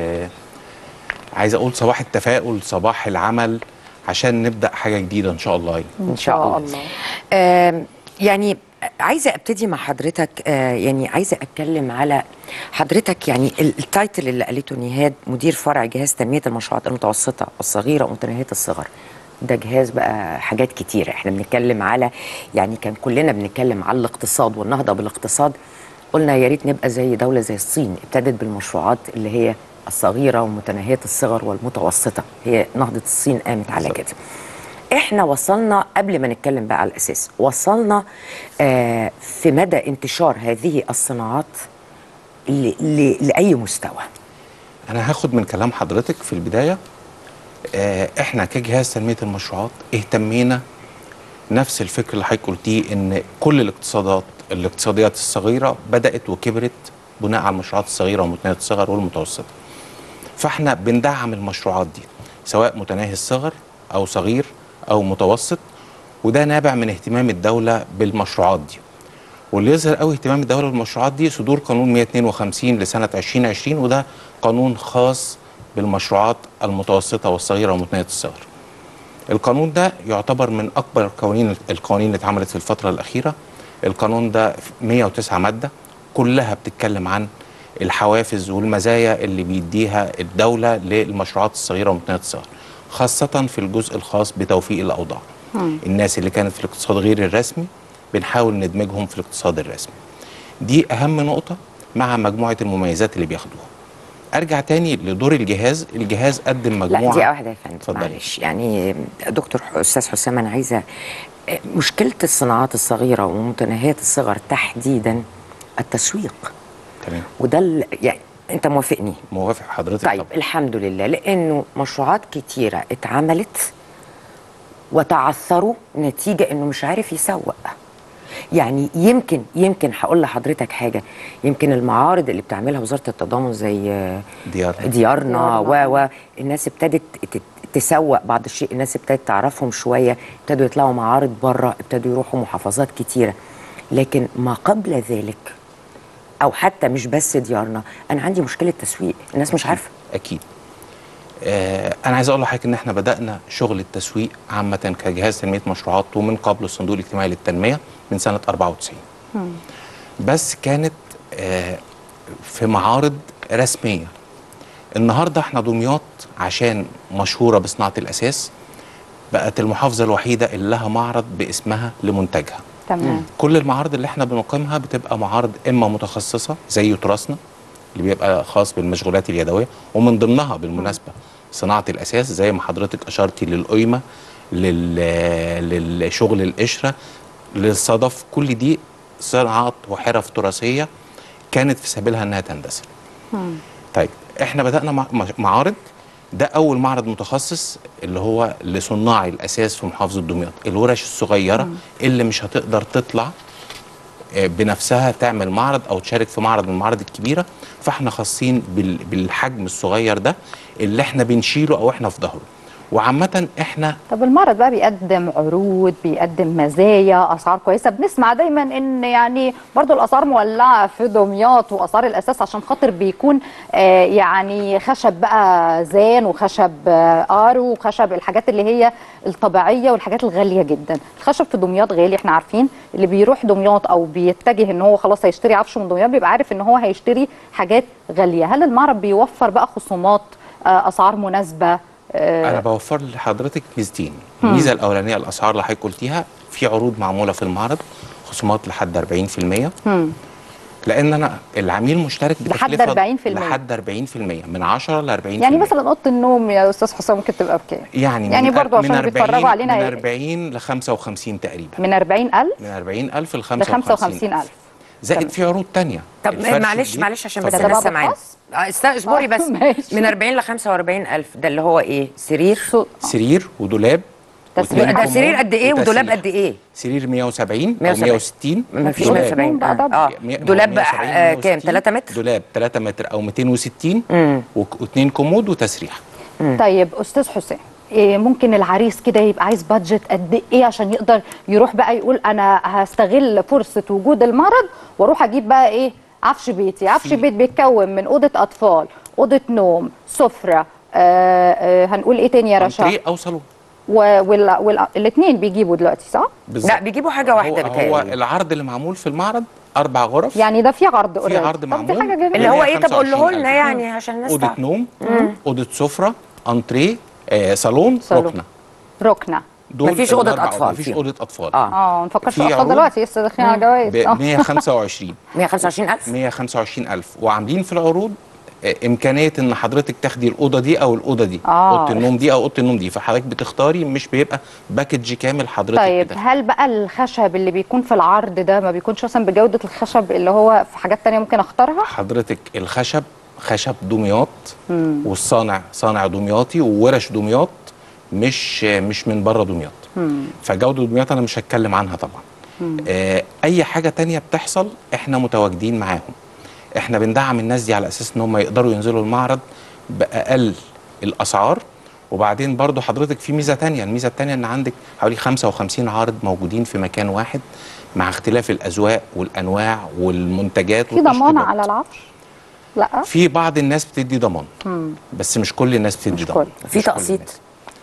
وعايز اقول صباح التفاؤل صباح العمل عشان نبدا حاجه جديده ان شاء الله ان شاء الله آم، يعني عايزه ابتدي مع حضرتك آه، يعني عايزه اتكلم على حضرتك يعني ال- التايتل اللي قالته نهاد مدير فرع جهاز تنميه المشروعات المتوسطه والصغيره ومتناهيه الصغر ده جهاز بقى حاجات كتيره احنا بنتكلم على يعني كان كلنا بنتكلم على الاقتصاد والنهضه بالاقتصاد قلنا يا ريت نبقى زي دوله زي الصين ابتدت بالمشروعات اللي هي الصغيره ومتناهيه الصغر والمتوسطه هي نهضه الصين قامت على كده احنا وصلنا قبل ما نتكلم بقى على الاساس وصلنا آه في مدى انتشار هذه الصناعات ل- ل- لاي مستوى انا هاخد من كلام حضرتك في البدايه آه، احنا كجهاز تنميه المشروعات اهتمينا نفس الفكر اللي حضرتك قلتيه ان كل الاقتصادات الاقتصاديات الصغيره بدات وكبرت بناء على المشروعات الصغيره ومتناهيه الصغر والمتوسطه فاحنا بندعم المشروعات دي سواء متناهي الصغر او صغير او متوسط وده نابع من اهتمام الدوله بالمشروعات دي واللي يظهر قوي اهتمام الدوله بالمشروعات دي صدور قانون 152 لسنه 2020 وده قانون خاص بالمشروعات المتوسطه والصغيره ومتناهيه الصغر. القانون ده يعتبر من اكبر القوانين القوانين اللي اتعملت في الفتره الاخيره. القانون ده 109 ماده كلها بتتكلم عن الحوافز والمزايا اللي بيديها الدوله للمشروعات الصغيره ومتناهيه الصغر خاصه في الجزء الخاص بتوفيق الاوضاع. الناس اللي كانت في الاقتصاد غير الرسمي بنحاول ندمجهم في الاقتصاد الرسمي دي اهم نقطه مع مجموعه المميزات اللي بياخدوها ارجع تاني لدور الجهاز الجهاز قدم لا مجموعه دي واحده يا فندم اتفضلي. معلش يعني دكتور ح- استاذ حسام انا عايزه مشكله الصناعات الصغيره ومتناهيه الصغر تحديدا التسويق تمام وده ال- يعني انت موافقني موافق حضرتك طيب الحمد لله لانه مشروعات كتيره اتعملت وتعثروا نتيجه انه مش عارف يسوق يعني يمكن يمكن هقول لحضرتك حاجه يمكن المعارض اللي بتعملها وزاره التضامن زي آه، ديارنا ديارنا و و الناس ابتدت تت- تسوق بعض الشيء الناس ابتدت تعرفهم شويه ابتدوا يطلعوا معارض بره ابتدوا يروحوا محافظات كتيره لكن ما قبل ذلك او حتى مش بس ديارنا انا عندي مشكله تسويق الناس مش عارفه اكيد آه انا عايز اقول لحضرتك ان احنا بدانا شغل التسويق عامه كجهاز تنميه مشروعات ومن قبل الصندوق الاجتماعي للتنميه من سنه 94 بس كانت آه في معارض رسميه النهارده احنا دمياط عشان مشهوره بصناعه الاساس بقت المحافظه الوحيده اللي لها معرض باسمها لمنتجها تمام كل المعارض اللي احنا بنقيمها بتبقى معارض اما متخصصه زي تراثنا اللي بيبقى خاص بالمشغولات اليدويه ومن ضمنها بالمناسبه صناعه الاساس زي ما حضرتك اشرتي للقيمه لل... للشغل القشره للصدف كل دي صناعات وحرف تراثيه كانت في سبيلها انها تندثر طيب احنا بدانا مع- مع- معارض ده اول معرض متخصص اللي هو لصناع الاساس في محافظه دمياط الورش الصغيره اللي مش هتقدر تطلع آه، بنفسها تعمل معرض او تشارك في معرض من المعارض الكبيره فاحنا خاصين بال- بالحجم الصغير ده اللي احنا بنشيله او احنا في ظهره وعامه احنا طب المعرض بقى بيقدم عروض بيقدم مزايا اسعار كويسه بنسمع دايما ان يعني برضو الاسعار مولعه في دمياط واسعار الاساس عشان خاطر بيكون آه يعني خشب بقى زان وخشب آه ارو وخشب الحاجات اللي هي الطبيعيه والحاجات الغاليه جدا الخشب في دمياط غالي احنا عارفين اللي بيروح دمياط او بيتجه ان هو خلاص هيشتري عفش من دمياط بيبقى عارف ان هو هيشتري حاجات غاليه هل المعرض بيوفر بقى خصومات آه اسعار مناسبه آه انا بوفر لحضرتك ميزتين الميزه الاولانيه الاسعار اللي حضرتك قلتيها في عروض معموله في المعرض خصومات لحد 40% مم. لان انا العميل مشترك لحد بتكلفة 40%. لحد 40% من 10 ل 40% يعني مثلا اوضه النوم يا استاذ حسام ممكن تبقى بكام؟ يعني يعني من برضو من عشان 40 بيتفرجوا علينا من ي- 40 ل 55 تقريبا من 40000 من 40000 ل ل 55000 55000 زائد في عروض تانية طب الفرش معلش دي- معلش عشان بس اتفضلي. الناس سامعانا آه، استنى اصبري بس ماشي. من 40 ل 45 الف ده اللي هو ايه سرير سرير ودولاب تسريح. واتنين ده سرير كومود قد ايه ودولاب وتسريح. قد ايه سرير 170 او 170. 160 ما فيش دولاب. 170 بقى ده. اه مية- دولاب بقى 170 آه، كام 160. 3 متر دولاب 3 متر او 260 مم. واثنين كومود وتسريح طيب استاذ حسام إيه ممكن العريس كده يبقى عايز بادجت قد ايه عشان يقدر يروح بقى يقول انا هستغل فرصه وجود المعرض واروح اجيب بقى ايه عفش بيتي عفش في- بيت بيتكون من اوضه اطفال اوضه نوم سفره آه آه هنقول ايه تاني يا رشا انتريه او صالون والاثنين بيجيبوا دلوقتي صح لا بيجيبوا حاجه واحده هو, هو بتهيألي العرض اللي معمول في المعرض اربع غرف يعني ده في عرض في already. عرض طب معمول دي حاجه جميله اللي هو ايه طب قول له 125,000. لنا يعني عشان الناس اوضه تعرف. نوم اوضه سفره انتريه آه صالون صالون. ركنه ركنه دول مفيش أوضة الأربع أطفال مفيش فيهم. اوضه اطفال اه اه ما نفكرش في في اطفال عروض. دلوقتي لسه داخلين على جواز ب آه. 125 125 الف 125000 وعاملين في العروض آه، امكانيه ان حضرتك تاخدي الاوضه دي او الاوضه دي آه. اوضه النوم دي او اوضه النوم دي فحضرتك بتختاري مش بيبقى باكج كامل حضرتك طيب كده. هل بقى الخشب اللي بيكون في العرض ده ما بيكونش مثلا بجودة الخشب اللي هو في حاجات تانية ممكن اختارها؟ حضرتك الخشب خشب دمياط والصانع صانع دمياطي وورش دمياط مش مش من بره دمياط فجوده دمياط انا مش هتكلم عنها طبعا آه اي حاجه تانية بتحصل احنا متواجدين معاهم احنا بندعم الناس دي على اساس ان هم يقدروا ينزلوا المعرض باقل الاسعار وبعدين برضو حضرتك في ميزه تانية الميزه التانية ان عندك حوالي 55 عارض موجودين في مكان واحد مع اختلاف الاذواق والانواع والمنتجات في ضمان والتشطيبات. على العفش لا في بعض الناس بتدي ضمان مم. بس مش كل الناس بتدي ضمان في مش كل تقسيط الناس.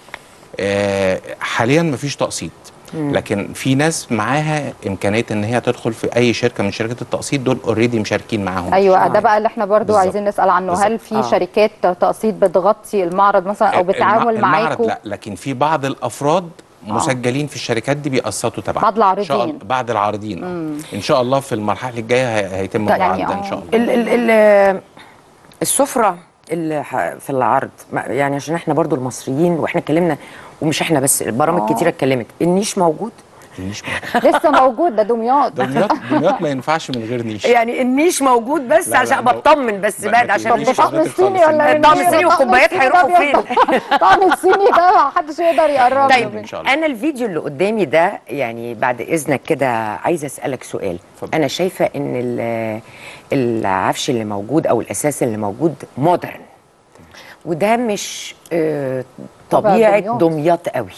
آه حاليا مفيش تقسيط مم. لكن في ناس معاها امكانيه ان هي تدخل في اي شركه من شركات التقسيط دول اوريدي مشاركين معاهم ايوه ده بقى اللي احنا برضو بالظبط. عايزين نسال عنه هل بالظبط. في آه. شركات تقسيط بتغطي المعرض مثلا او بالتعامل الم- المعرض معاكم لا لكن في بعض الافراد مسجلين في الشركات دي بيقسطوا تبعنا بعض العارضين. إن شاء الله- بعض العارضين مم. آه. ان شاء الله في المرحله الجايه هي- هيتم طيب، المعرض يعني ده ان شاء الله ال ال ال السفرة اللي ح- في العرض ما- يعني عشان احنا برضو المصريين واحنا اتكلمنا ومش احنا بس البرامج آه. كتيرة اتكلمت النيش موجود النيش لسه موجود ده دمياط دمياط دمياط ما ينفعش من غير نيش يعني النيش موجود بس لا، لا، عشان لو- بطمن بس ما- بعد ما عشان تقوليش النيش- طقم الصيني ولا الطقم النيش؟ الصيني الطقم والكوبايات الصيني ده هيروحوا فين؟ طقم الصيني ده ما حدش يقدر يقرب طيب انا الفيديو اللي قدامي ده يعني بعد اذنك كده عايزه اسالك سؤال انا شايفه ان ال- العفش اللي موجود او الاساس اللي موجود مودرن وده مش آه، طبع طبيعه دمياط. دمياط قوي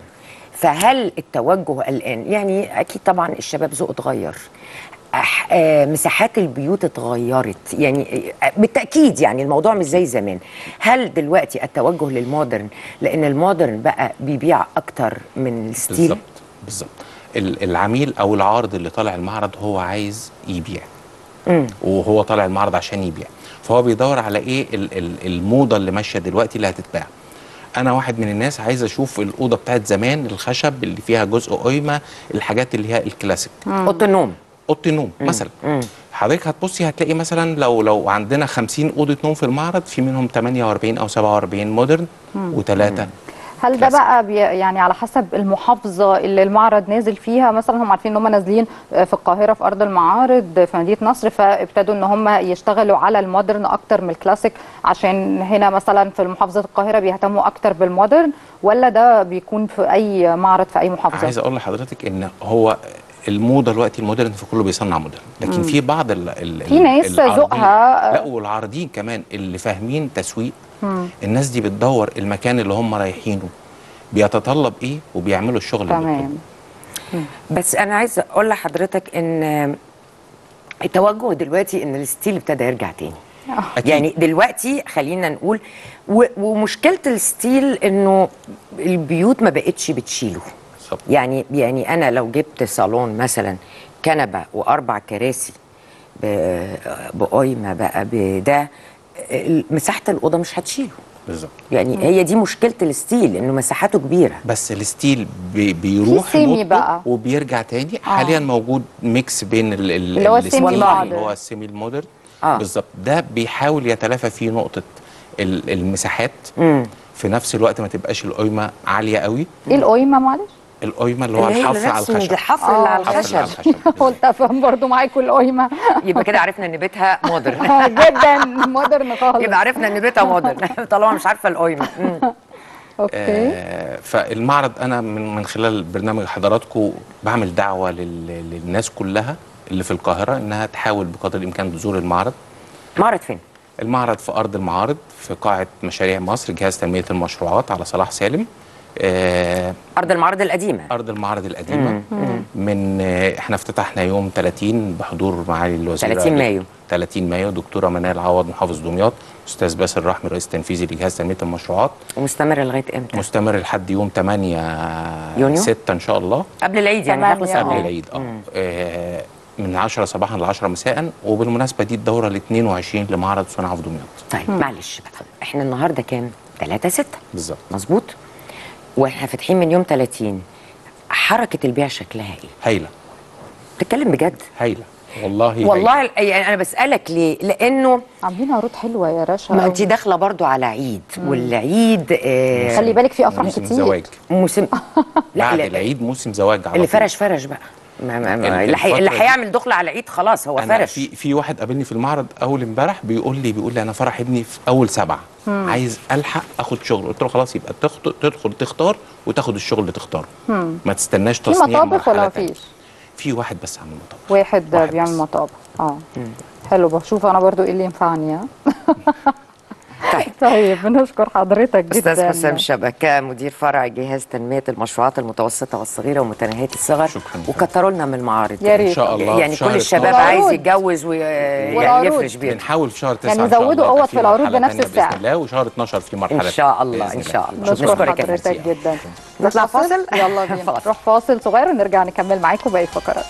فهل التوجه الان يعني اكيد طبعا الشباب ذوقه اتغير أح- آه، مساحات البيوت اتغيرت يعني آه، بالتاكيد يعني الموضوع مش زي زمان هل دلوقتي التوجه للمودرن لان المودرن بقى بيبيع اكتر من الستيل بالظبط بالظبط ال- العميل او العارض اللي طالع المعرض هو عايز يبيع مم. وهو طالع المعرض عشان يبيع فهو بيدور على ايه ال- ال- الموضه اللي ماشيه دلوقتي اللي هتتباع انا واحد من الناس عايز اشوف الاوضه بتاعت زمان الخشب اللي فيها جزء قيمه الحاجات اللي هي الكلاسيك اوضه النوم اوضه النوم مثلا حضرتك هتبصي هتلاقي مثلا لو لو عندنا 50 اوضه نوم في المعرض في منهم 48 او 47 مودرن مم. وثلاثه هل ده بقى بي يعني على حسب المحافظه اللي المعرض نازل فيها مثلا هم عارفين ان هم نازلين في القاهره في ارض المعارض في مدينه نصر فابتدوا ان هم يشتغلوا على المودرن اكتر من الكلاسيك عشان هنا مثلا في محافظه القاهره بيهتموا اكتر بالمودرن ولا ده بيكون في اي معرض في اي محافظه عايز اقول لحضرتك ان هو الموضه دلوقتي المودرن في كله بيصنع مودرن لكن مم. في بعض ال ال في ناس العارضين- ذوقها- لا والعارضين كمان اللي فاهمين تسويق مم. الناس دي بتدور المكان اللي هم رايحينه بيتطلب ايه وبيعملوا الشغل اللي تمام بس انا عايزه اقول لحضرتك ان التوجه دلوقتي ان الستيل ابتدى يرجع تاني أكيد. يعني دلوقتي خلينا نقول و- ومشكله الستيل انه البيوت ما بقتش بتشيله يعني يعني انا لو جبت صالون مثلا كنبه واربع كراسي ب- بقايمه بقى بده مساحه الاوضه مش هتشيله بالظبط يعني هي دي مشكله الستيل انه مساحته كبيره بس الستيل بي بيروح في سيمي لنقطة بقى. وبيرجع تاني حاليا موجود ميكس بين ال ال اللي هو الستيل السيمي اللي المودرن. هو السيمي المودرن آه. بالظبط ده بيحاول يتلافى فيه نقطه ال- المساحات مم. في نفس الوقت ما تبقاش القيمه عاليه قوي ايه القايمه معلش القيمه اللي هو اللي هي الحفر على الرسم الخشب الحفر اللي على الخشب قلت افهم برضو معاكم القايمه يبقى كده عرفنا ان بيتها مودرن جدا مودرن خالص يبقى عرفنا ان بيتها مودرن طالما مش عارفه القايمه مم. اوكي آه فالمعرض انا من من خلال برنامج حضراتكم بعمل دعوه لل- للناس كلها اللي في القاهره انها تحاول بقدر الامكان تزور المعرض معرض فين المعرض في ارض المعارض في قاعه مشاريع مصر جهاز تنميه المشروعات على صلاح سالم آه ارض المعرض القديمه ارض المعرض القديمه مم. مم. من آه احنا افتتحنا يوم 30 بحضور معالي الوزير 30 مايو. 30 مايو دكتوره منال عوض محافظ دمياط استاذ باسل رحمي رئيس تنفيذي لجهاز تنميه المشروعات ومستمر لغايه امتى مستمر لحد يوم 8 يونيو؟ 6 ان شاء الله قبل العيد يعني هيخلص قبل قبل العيد اه آه، من 10 صباحا ل 10 مساء وبالمناسبه دي الدوره ال 22 لمعرض صناعه في دمياط طيب معلش بقى احنا النهارده كام 3 6 بالظبط مظبوط واحنا فاتحين من يوم 30 حركه البيع شكلها ايه هايله بتتكلم بجد هايله والله والله ال- يعني انا بسالك ليه لانه عاملين عروض حلوه يا رشا ما انت داخله برضو على عيد والعيد آه خلي بالك في افراح موسم كتير زواج موسم لا بعد لا العيد موسم زواج على اللي طول. فرش فرش بقى ما ما ما ال- اللي حي- اللي الفترة دي- هيعمل دخله على العيد خلاص هو انا فرش في في واحد قابلني في المعرض اول امبارح بيقول لي بيقول لي انا فرح ابني في اول سبعه مم. عايز الحق اخد شغل قلت له خلاص يبقى تخت- تدخل تختار وتاخد الشغل اللي تختاره مم. ما تستناش في تصنيع مطابخ ولا مرحلة تانية. مفيش في واحد بس عامل مطابخ واحد, بيعمل مطابخ اه حلو بشوف انا برضو ايه اللي ينفعني ها طيب طيب بنشكر حضرتك جدا استاذ حسام شبكه مدير فرع جهاز تنميه المشروعات المتوسطه والصغيره ومتناهيه الصغر شكرا وكتروا لنا من المعارض يا ريت. إن شاء الله يعني في شهر كل الشباب 12. عايز والعروض. يتجوز ويعني والعروض. يفرش بيته بنحاول في شهر 9 يعني إن شاء زودوا الله قوت يبقى في العروض مرحلة بنفس تانية السعر. باذن الله وشهر 12 في مرحله ان شاء الله بإذن ان شاء الله نشكر بنشكرك يا حضرتك فندم. جدا نطلع فاصل يلا بينا فاصل. نروح فاصل صغير ونرجع نكمل معاكم باقي الفقرات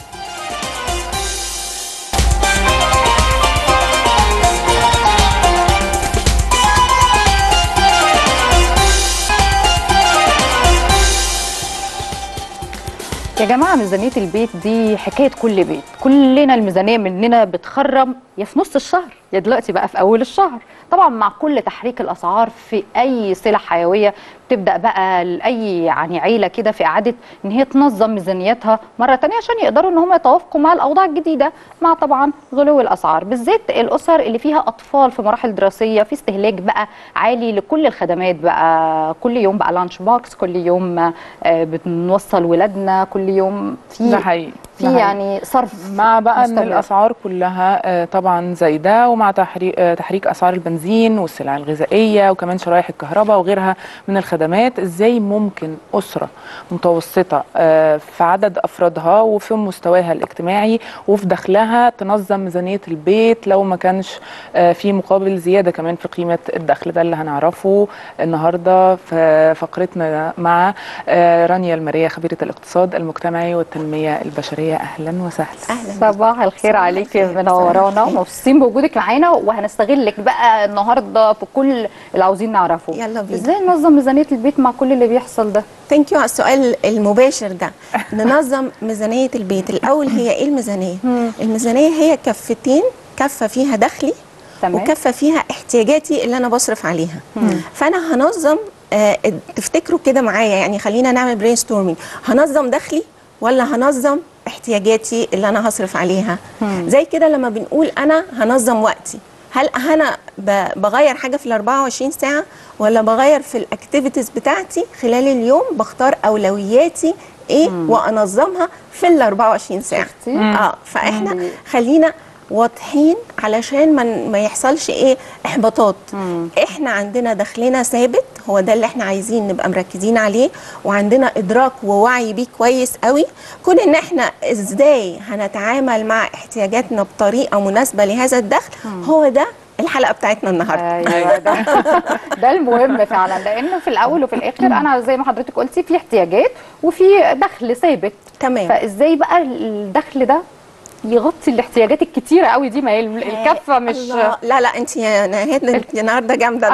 يا جماعة ميزانية البيت دي حكاية كل بيت كلنا الميزانية مننا بتخرم يا في نص الشهر يا دلوقتي بقى في أول الشهر طبعا مع كل تحريك الأسعار في أي سلع حيوية بتبدأ بقى أي يعني عيلة كده في إعادة إن هي تنظم ميزانيتها مرة تانية عشان يقدروا إن هم يتوافقوا مع الأوضاع الجديدة مع طبعا غلو الأسعار بالذات الأسر اللي فيها أطفال في مراحل دراسية في استهلاك بقى عالي لكل الخدمات بقى كل يوم بقى لانش بوكس كل يوم آه، بنوصل ولادنا كل يوم في ده حقيقي في ده حقيقي. يعني صرف مع بقى ان مستمر. الاسعار كلها آه، طبعا زايده ومع تحريك آه، تحريك اسعار البنزين والسلع الغذائيه وكمان شرايح الكهرباء وغيرها من الخدمات ازاي ممكن اسره متوسطه آه، في عدد افرادها وفي مستواها الاجتماعي وفي دخلها تنظم ميزانيه البيت لو ما كانش آه، في مقابل زياده كمان في قيمه الدخل ده اللي هنعرفه النهارده في فقرتنا مع آه، رانيا الماريه خبيره الاقتصاد المجتمعي والتنميه البشريه اهلا وسهلا اهلا صباح الخير عليكي منورانا ومبسوطين بوجودك معانا وهنستغلك بقى النهارده في كل اللي عاوزين نعرفه يلا بينا. ازاي ننظم ميزانيه البيت مع كل اللي بيحصل ده ثانك يو على السؤال المباشر ده ننظم ميزانيه البيت الاول هي ايه الميزانيه الميزانيه هي كفتين كفه فيها دخلي تمام. وكفه فيها احتياجاتي اللي انا بصرف عليها فانا هنظم آه تفتكروا كده معايا يعني خلينا نعمل برين ستورمينج هنظم دخلي ولا هنظم احتياجاتي اللي انا هصرف عليها زي كده لما بنقول انا هنظم وقتي هل انا ب- بغير حاجه في ال 24 ساعه ولا بغير في الاكتيفيتيز بتاعتي خلال اليوم بختار اولوياتي ايه وانظمها في ال 24 ساعه شفتي؟ اه فاحنا خلينا واضحين علشان ما ما يحصلش ايه احباطات احنا عندنا دخلنا ثابت هو ده اللي احنا عايزين نبقى مركزين عليه وعندنا ادراك ووعي بيه كويس قوي كون ان احنا ازاي هنتعامل مع احتياجاتنا بطريقه مناسبه لهذا الدخل هو ده الحلقه بتاعتنا النهارده ايوه ده, ده المهم فعلا لانه في الاول وفي الاخر انا زي ما حضرتك قلتي في احتياجات وفي دخل ثابت تمام فازاي بقى الدخل ده يغطي الاحتياجات الكتيره قوي دي ما هي الكفه مش الله. لا لا انت يا نهاد انت النهارده جامده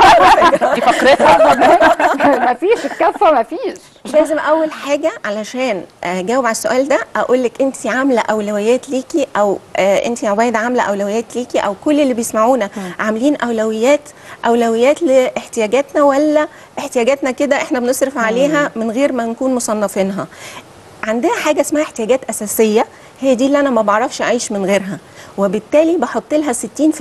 دي فقرتها مفيش الكفه مفيش لازم اول حاجه علشان اجاوب على السؤال ده اقول لك انت عامله اولويات ليكي او آه انت يا عبيده عامله اولويات ليكي او كل اللي بيسمعونا عاملين اولويات اولويات لاحتياجاتنا ولا احتياجاتنا كده احنا بنصرف عليها من غير ما نكون مصنفينها عندنا حاجه اسمها احتياجات اساسيه هي دي اللي انا ما بعرفش اعيش من غيرها وبالتالي بحط لها 60%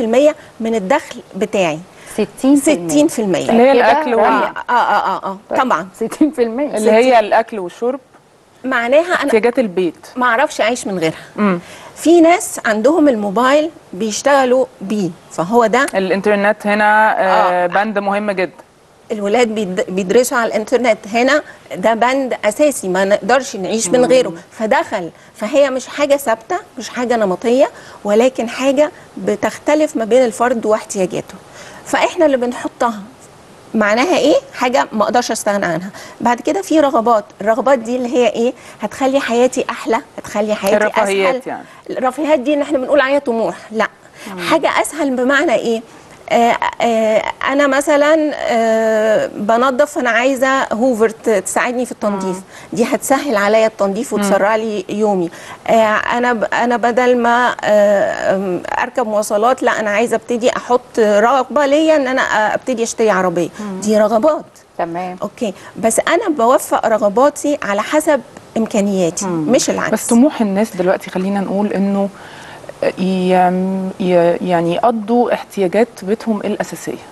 من الدخل بتاعي 60% 60% اللي هي الاكل اه وال... اه اه, آه. طبعا 60% اللي هي الاكل والشرب معناها انا احتياجات البيت ما اعرفش اعيش من غيرها امم في ناس عندهم الموبايل بيشتغلوا بيه فهو ده الانترنت هنا آه بند مهم جدا الولاد بيد- بيدرسوا على الانترنت هنا ده بند اساسي ما نقدرش نعيش من غيره فدخل فهي مش حاجه ثابته مش حاجه نمطيه ولكن حاجه بتختلف ما بين الفرد واحتياجاته فاحنا اللي بنحطها معناها ايه حاجه ما اقدرش استغنى عنها بعد كده في رغبات الرغبات دي اللي هي ايه هتخلي حياتي احلى هتخلي حياتي الرفاهيات اسهل يعني. الرفاهيات دي ان احنا بنقول عليها طموح لا حاجه اسهل بمعنى ايه آه آه انا مثلا آه بنظف فانا عايزه هوفر ت- تساعدني في التنظيف دي هتسهل عليا التنظيف وتسرع لي يومي آه انا ب- انا بدل ما آه أم، اركب مواصلات لا انا عايزه ابتدي احط رغبه ليا ان انا آه، ابتدي اشتري عربيه دي رغبات تمام اوكي بس انا بوفق رغباتي على حسب امكانياتي مش العكس بس طموح الناس دلوقتي خلينا نقول انه ي- ي- يعني يقضوا احتياجات بيتهم الاساسيه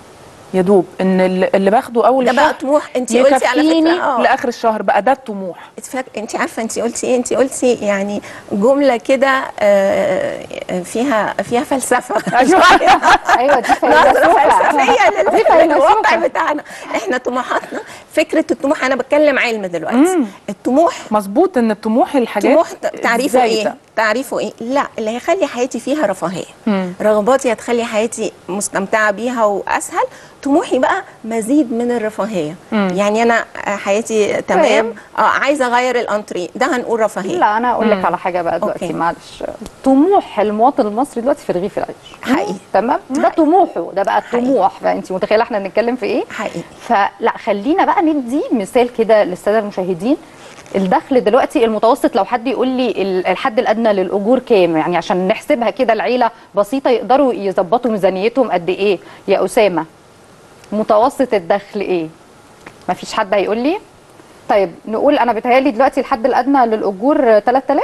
يدوب ان اللي اللي باخده اول ده الشهر بقى طموح انت قلتي على يكفيني فكره آه. لاخر الشهر بقى ده الطموح انت عارفه انت قلتي ايه انت قلتي يعني جمله كده آه، فيها فيها فلسفه أيوة. أيوة، دي نظرة فيلسوفة. فلسفيه لل- دي فيلسوفة. للواقع بتاعنا احنا طموحاتنا فكره الطموح انا بتكلم علم دلوقتي مم. الطموح مظبوط ان الطموح الحاجات طموح تعريفه ايه زايدة. تعريفه ايه لا اللي هيخلي حياتي فيها رفاهيه مم. رغباتي هتخلي حياتي مستمتعه بيها واسهل طموحي بقى مزيد من الرفاهيه مم. يعني انا حياتي تمام اه عايزه اغير الانتري ده هنقول رفاهيه لا انا اقول لك مم. على حاجه بقى دلوقتي أوكي. معلش طموح المواطن المصري دلوقتي في رغيف العيش حقيقي تمام ده طموحه ده بقى الطموح فانت متخيله احنا بنتكلم في ايه حقيقي فلا خلينا بقى ندي مثال كده للساده المشاهدين الدخل دلوقتي المتوسط لو حد يقول لي ال- الحد الادنى للاجور كام يعني عشان نحسبها كده العيله بسيطه يقدروا يظبطوا ميزانيتهم قد ايه يا اسامه متوسط الدخل ايه مفيش حد هيقول لي طيب نقول انا بيتهيألي دلوقتي الحد الادنى للاجور 3000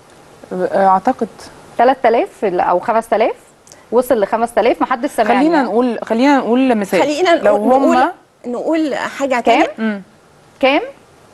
اعتقد 3000 او 5000 وصل ل 5000 محدش سامعني خلينا نقول خلينا نقول مثال خلينا لو نقول هم نقول حاجه كام؟ تانية كام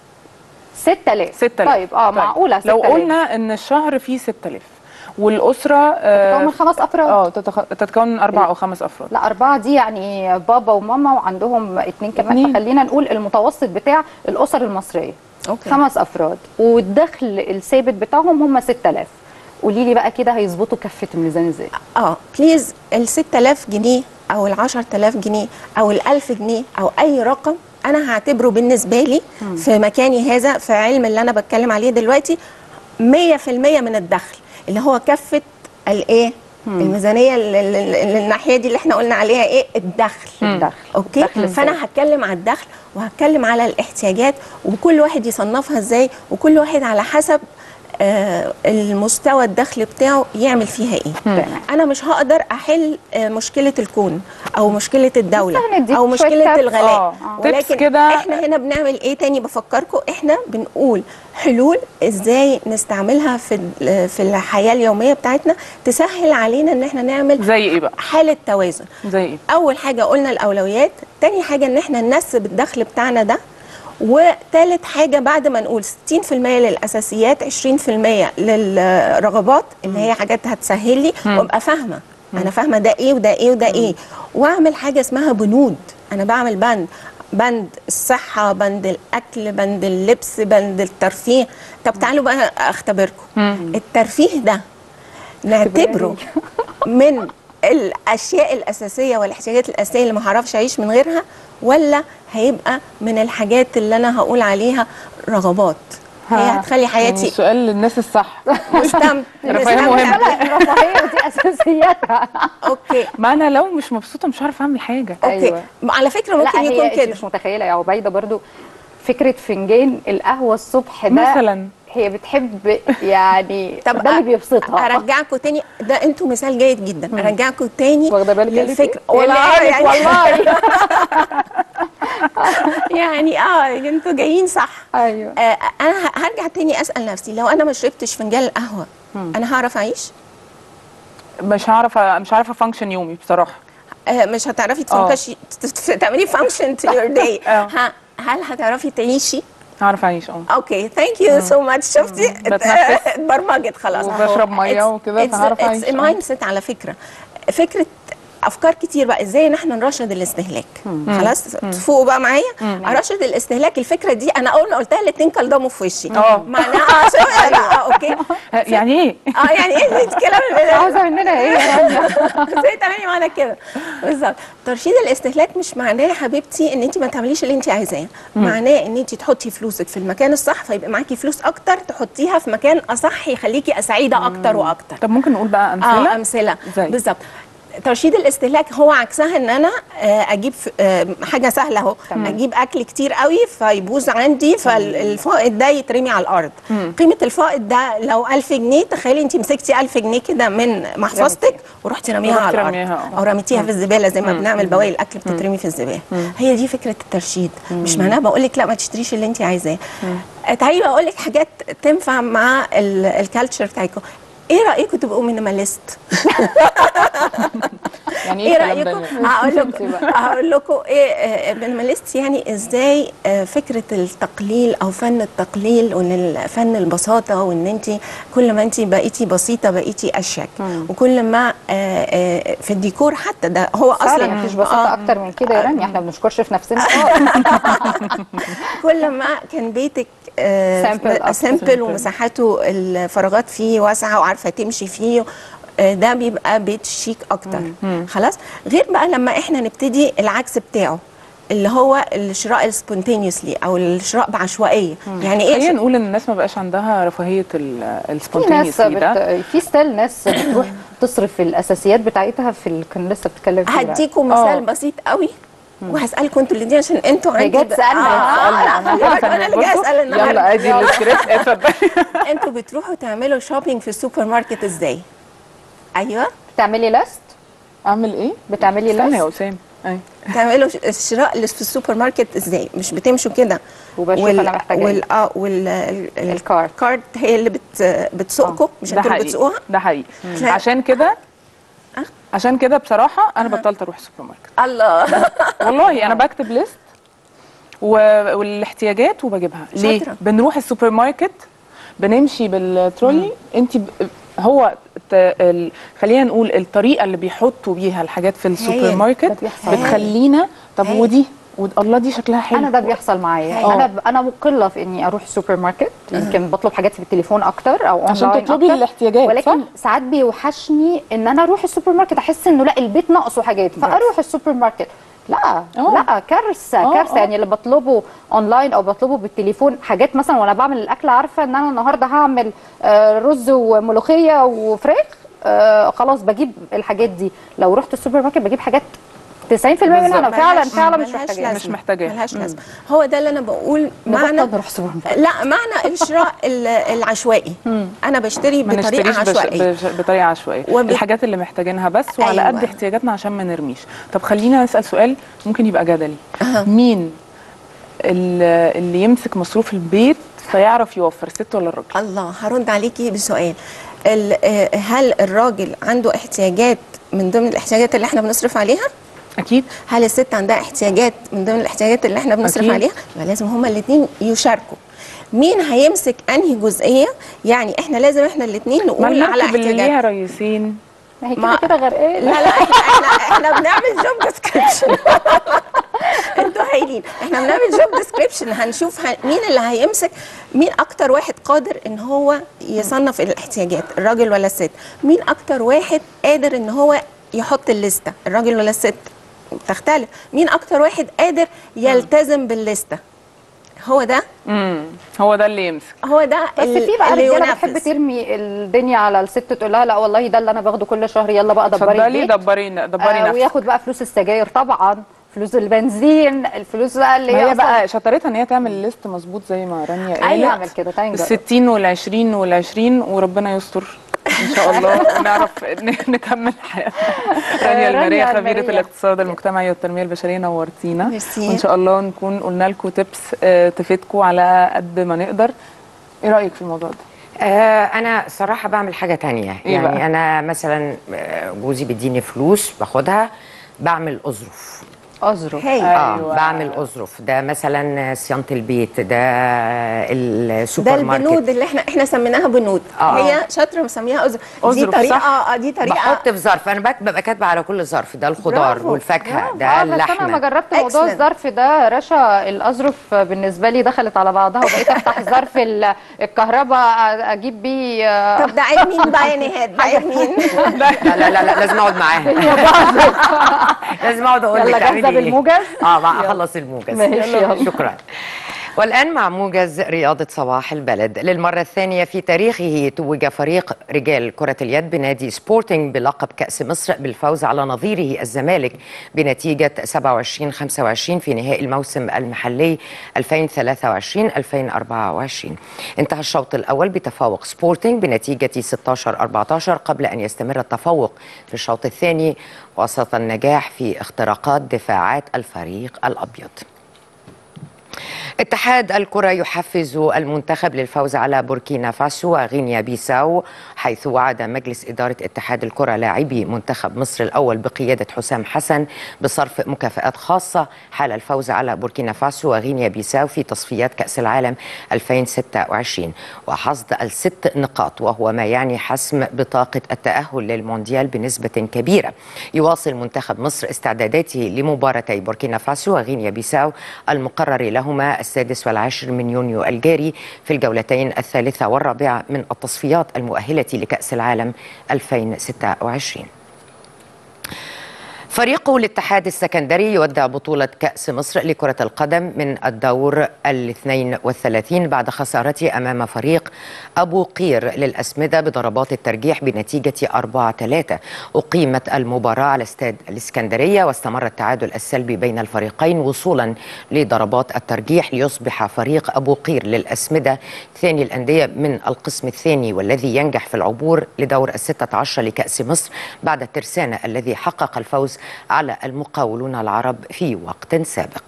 6000 6000 طيب اه معقوله 6000 لو قلنا ان الشهر فيه 6000 والاسره تتكون من خمس افراد اه تتخ... تتكون من اربع او خمس افراد لا أربعة دي يعني بابا وماما وعندهم اتنين كمان اتنين. فخلينا نقول المتوسط بتاع الأسر المصرية أوكي. خمس أفراد والدخل الثابت بتاعهم هم 6000 قولي لي بقى كده هيظبطوا كفة الميزان ازاي؟ اه بليز ال 6000 جنيه او ال 10000 جنيه او ال 1000 جنيه او اي رقم انا هعتبره بالنسبه لي في مكاني هذا في علم اللي انا بتكلم عليه دلوقتي 100% من الدخل اللي هو كفه الايه الميزانيه ال- ال- ال- الناحيه دي اللي احنا قلنا عليها ايه الدخل الدخل اوكي الدخل إزاي؟ فانا هتكلم على الدخل وهتكلم على الاحتياجات وكل واحد يصنفها ازاي وكل واحد على حسب آه المستوى الدخل بتاعه يعمل فيها ايه تمام. انا مش هقدر احل آه مشكله الكون او مشكله الدوله بس هنديك او شوية مشكله tips. الغلاء آه، آه. tips ولكن كده. احنا هنا بنعمل ايه تاني بفكركم احنا بنقول حلول ازاي نستعملها في ال- في الحياه اليوميه بتاعتنا تسهل علينا ان احنا نعمل زي ايه بقى حاله توازن زي ايه اول حاجه قلنا الاولويات تاني حاجه ان احنا ننسب الدخل بتاعنا ده وتالت حاجه بعد ما نقول 60% للاساسيات 20% للرغبات اللي هي حاجات هتسهل لي وابقى فاهمه انا فاهمه ده ايه وده ايه وده ايه واعمل حاجه اسمها بنود انا بعمل بند بند الصحة بند الأكل بند اللبس بند الترفيه طب تعالوا بقى أختبركم الترفيه ده نعتبره من الاشياء الاساسيه والاحتياجات الاساسيه اللي ما هعرفش اعيش من غيرها ولا هيبقى من الحاجات اللي انا هقول عليها رغبات هي هتخلي يعني حياتي سؤال للناس الصح مستمتع رفاهية مهمة. لا الرفاهية دي أساسياتها اوكي ما انا لو مش مبسوطه مش هعرف اعمل حاجه اوكي أيوة. على فكره ممكن لا يكون هي انت كده مش متخيله يا عبيده برضو فكره فنجان القهوه الصبح ده مثلا هي بتحب يعني طب ده اللي بيبسطها ارجعكم تاني ده انتوا مثال جيد جدا ارجعكم تاني واخده بالك قالت للفكره إيه؟ اللي والله قالت يعني والله يعني اه انتوا جايين صح ايوه آه انا ه- هرجع تاني اسال نفسي لو انا ما شربتش فنجان القهوه انا هعرف اعيش مش هعرف مش عارفه فانكشن يومي بصراحه آه، مش هتعرفي آه. تفنكشي تعملي فانكشن تو يور داي آه. هل هتعرفي تعيشي؟ هعرف اعيش اه اوكي ثانك يو سو ماتش شفتي بتنفس. اتبرمجت خلاص وبشرب مية وكده فهعرف أعيش. آه. المايند سيت على فكره فكره افكار كتير بقى ازاي ان احنا نرشد الاستهلاك خلاص تفوقوا بقى معايا ارشد الاستهلاك الفكره دي انا اول ما قلتها الاثنين كلضموا في وشي اه. معناها عشان لا اوكي يعني ايه اه يعني ايه الكلام اللي عاوزه مننا ايه ازاي تعملي معانا كده بالظبط ترشيد الاستهلاك مش معناه يا حبيبتي ان انت ما تعمليش اللي انت عايزاه معناه ان انت تحطي فلوسك في المكان الصح فيبقى معاكي فلوس اكتر تحطيها في مكان اصح يخليكي سعيده اكتر واكتر طب ممكن نقول بقى امثله اه امثله زي؟ بالظبط ترشيد الاستهلاك هو عكسها ان انا آه، اجيب ف- آه، حاجه سهله اهو اجيب اكل كتير قوي فيبوظ عندي فالفائض ده يترمي على الارض قيمه الفائض ده لو 1000 جنيه تخيلي انت مسكتي 1000 جنيه كده من محفظتك ورحتي رميها ورحتي على الارض رميها، آه. او رميتيها في الزباله زي ما بنعمل بواقي الاكل بتترمي في الزباله هي دي فكره الترشيد مش معناها بقول لك لا ما تشتريش اللي انت عايزاه آه، تعالي بقول لك حاجات تنفع مع الكالتشر بتاعتكم ايه رايكم تبقوا مينيماليست يعني ايه الكلام ده؟ رايكم هقول لكم هقول لكم ايه مينيماليست يعني ازاي آه، فكره التقليل او فن التقليل وان ال- فن البساطه وان انت كل ما انت بقيتي بسيطه بقيتي اشيك وكل ما آه، آه، في الديكور حتى ده هو اصلا اصلا مفيش بساطه آه، اكتر من كده يا رانيا احنا ما بنشكرش في نفسنا كل ما كان بيتك Simple أكتر. سامبل ومساحته الفراغات فيه واسعه وعارفه تمشي فيه آه، ده بيبقى بيت شيك اكتر خلاص غير بقى لما احنا نبتدي العكس بتاعه اللي هو الشراء السبونتينيوسلي او الشراء بعشوائيه يعني خلينا ايه نقول ان الناس ما بقاش عندها رفاهيه ال- في ناس السبونتينيوسلي ده بت... في ستيل ناس بتروح تصرف الاساسيات بتاعتها في ال... كان لسه بتتكلم فيه هديكم آه. مثال بسيط قوي وهسالكم انتوا الاثنين عشان انتوا هي عندي جت تسألنا. آه، سألنا. آه، خلي بالك انا اللي جاي اسال النهارده يلا ادي يلا. السكريبت اتفضل انتوا بتروحوا تعملوا شوبينج في السوبر ماركت ازاي؟ ايوه بتعملي لاست اعمل ايه بتعملي استنى يا لاست اسام ايوه تعملوا ش- الشراء اللي في السوبر ماركت ازاي؟ مش بتمشوا كده وبشوف أنا محتاجة إيه. وال اه وال ال- ال- الكارت. الكارت هي اللي بت بتسوقكم مش ده انتوا اللي حقيقي بتسوقوها؟ ده حقيقي لا. عشان كده عشان كده بصراحه انا بطلت اروح السوبر ماركت الله والله انا بكتب ليست و- والاحتياجات وبجيبها ليه شاطرة. بنروح السوبر ماركت بنمشي بالترولي انت ب... هو ت... ال... خلينا نقول الطريقه اللي بيحطوا بيها الحاجات في السوبر هايل. ماركت ده بيحصل. بتخلينا طب هايل. ودي ود- الله دي شكلها حلو انا ده بيحصل معايا هاي. انا ب... انا مقله في اني اروح السوبر ماركت يمكن بطلب حاجات في التليفون اكتر او عشان اونلاين تطلبي أكتر. الاحتياجات، ولكن صح؟ ساعات بيوحشني ان انا اروح السوبر ماركت احس انه لا البيت ناقصه حاجات فاروح السوبر ماركت لا أوه. لا كارثه أوه، كارثه أوه. يعني اللي بطلبه اونلاين او بطلبه بالتليفون حاجات مثلا وانا بعمل الاكل عارفه ان انا النهارده هعمل آه، رز وملوخيه وفراخ آه، خلاص بجيب الحاجات دي لو رحت السوبر ماركت بجيب حاجات 90% منها انا فعلا ملهاش- فعلا مش ملهاش محتاجاها لازمة. مش محتاجاها. ملهاش لازمه هو ده اللي انا بقول معنى نبطل نروح سوبر ماركت لا معنى الشراء ال- العشوائي انا بشتري ما بطريقه نشتريش بش... عشوائيه بش... بطريقه عشوائيه وب- الحاجات اللي محتاجينها بس وعلى أيوة. قد احتياجاتنا عشان ما نرميش طب خلينا نسال سؤال ممكن يبقى جدلي مين ال- اللي يمسك مصروف البيت فيعرف يوفر الست ولا الراجل الله هرد عليكي بسؤال ال- آه، هل الراجل عنده احتياجات من ضمن الاحتياجات اللي احنا بنصرف عليها؟ اكيد هل الست عندها احتياجات من ضمن الاحتياجات اللي احنا بنصرف أكيد. عليها؟ يبقى لازم هما الاثنين يشاركوا. مين هيمسك انهي جزئيه؟ يعني احنا لازم احنا الاثنين ما نقول على المركب اللي احتياجات ليها رئيسين ما هي ما- كده كده غرقانه لا لا احنا احنا, احنا بنعمل جوب ديسكريبشن انتوا هايلين احنا بنعمل جوب ديسكريبشن هنشوف ه- مين اللي هيمسك مين اكتر واحد قادر ان هو يصنف الاحتياجات الراجل ولا الست مين اكتر واحد قادر ان هو يحط الليسته الراجل ولا الست تختلف مين اكتر واحد قادر يلتزم بالليسته هو ده امم هو ده اللي يمسك هو ده بس ال- في بقى اللي رجاله ينفذ. بتحب ترمي الدنيا على الست تقول لها لا والله ده اللي انا باخده كل شهر يلا بقى دبري اتفضلي البيت دبري دبري آه نفسك وياخد بقى فلوس السجاير طبعا فلوس البنزين الفلوس بقى اللي ما هي أصلاً- بقى شطارتها ان هي تعمل ليست مظبوط زي ما رانيا قالت ايوه اعمل كده تعالي ال نجرب 60 وال 20 وال 20 وربنا يستر ان شاء الله ونعرف ن- نكمل حياتنا رانيا الماريه رانيا خبيره المارية. الاقتصاد المجتمعي والتنميه البشريه نورتينا ميرسي. وان شاء الله نكون قلنا لكم تبس تفيدكم على قد ما نقدر ايه رايك في الموضوع ده آه انا صراحه بعمل حاجه تانية إيه يعني بقى؟ انا مثلا آه، جوزي بيديني فلوس باخدها بعمل اظرف اظرف هاي اه أيوة. بعمل اظرف ده مثلا صيانه البيت ده ده السوبر ماركت البنود اللي احنا احنا سميناها بنود آه. هي شاطره مسميها أزر. دي أزرف، طريقه صح. آه، دي طريقه بحط في ظرف انا بك- ببقى كاتبه على كل ظرف ده الخضار برافو، والفاكهه ده اه بس انا ما اللحمه جربت موضوع Excellent. الظرف ده رشا الاظرف بالنسبه لي دخلت على بعضها وبقيت افتح ظرف ال- الكهرباء اجيب بيه آه، طب ده عيب مين بقى يا نهاد ده عيب مين لا لا لا, لا لازم اقعد معاها لازم اقعد اقول لك يلا جاهزه تعملي ايه بالموجز اه بقى اخلص الموجز ماشي، يلا. شكرا والآن مع موجز رياضة صباح البلد للمرة الثانية في تاريخه توج فريق رجال كرة اليد بنادي سبورتنج بلقب كأس مصر بالفوز على نظيره الزمالك بنتيجة 27-25 في نهائي الموسم المحلي 2023-2024 انتهى الشوط الأول بتفوق سبورتنج بنتيجة 16-14 قبل أن يستمر التفوق في الشوط الثاني وسط النجاح في اختراقات دفاعات الفريق الأبيض اتحاد الكرة يحفز المنتخب للفوز على بوركينا فاسو وغينيا بيساو حيث وعد مجلس إدارة اتحاد الكرة لاعبي منتخب مصر الأول بقيادة حسام حسن بصرف مكافآت خاصة حال الفوز على بوركينا فاسو وغينيا بيساو في تصفيات كأس العالم 2026 وحصد الست نقاط وهو ما يعني حسم بطاقة التأهل للمونديال بنسبة كبيرة يواصل منتخب مصر استعداداته لمباراتي بوركينا فاسو وغينيا بيساو المقرر لهما السادس والعاشر من يونيو الجاري في الجولتين الثالثة والرابعة من التصفيات المؤهلة لكأس العالم 2026 فريق الاتحاد السكندري يودع بطولة كأس مصر لكرة القدم من الدور الاثنين والثلاثين بعد خسارته أمام فريق أبو قير للأسمدة بضربات الترجيح بنتيجة 4-3 أقيمت المباراة على استاد الإسكندرية واستمر التعادل السلبي بين الفريقين وصولا لضربات الترجيح ليصبح فريق أبو قير للأسمدة ثاني الأندية من القسم الثاني والذي ينجح في العبور لدور الستة عشر لكأس مصر بعد الترسانة الذي حقق الفوز على المقاولون العرب في وقت سابق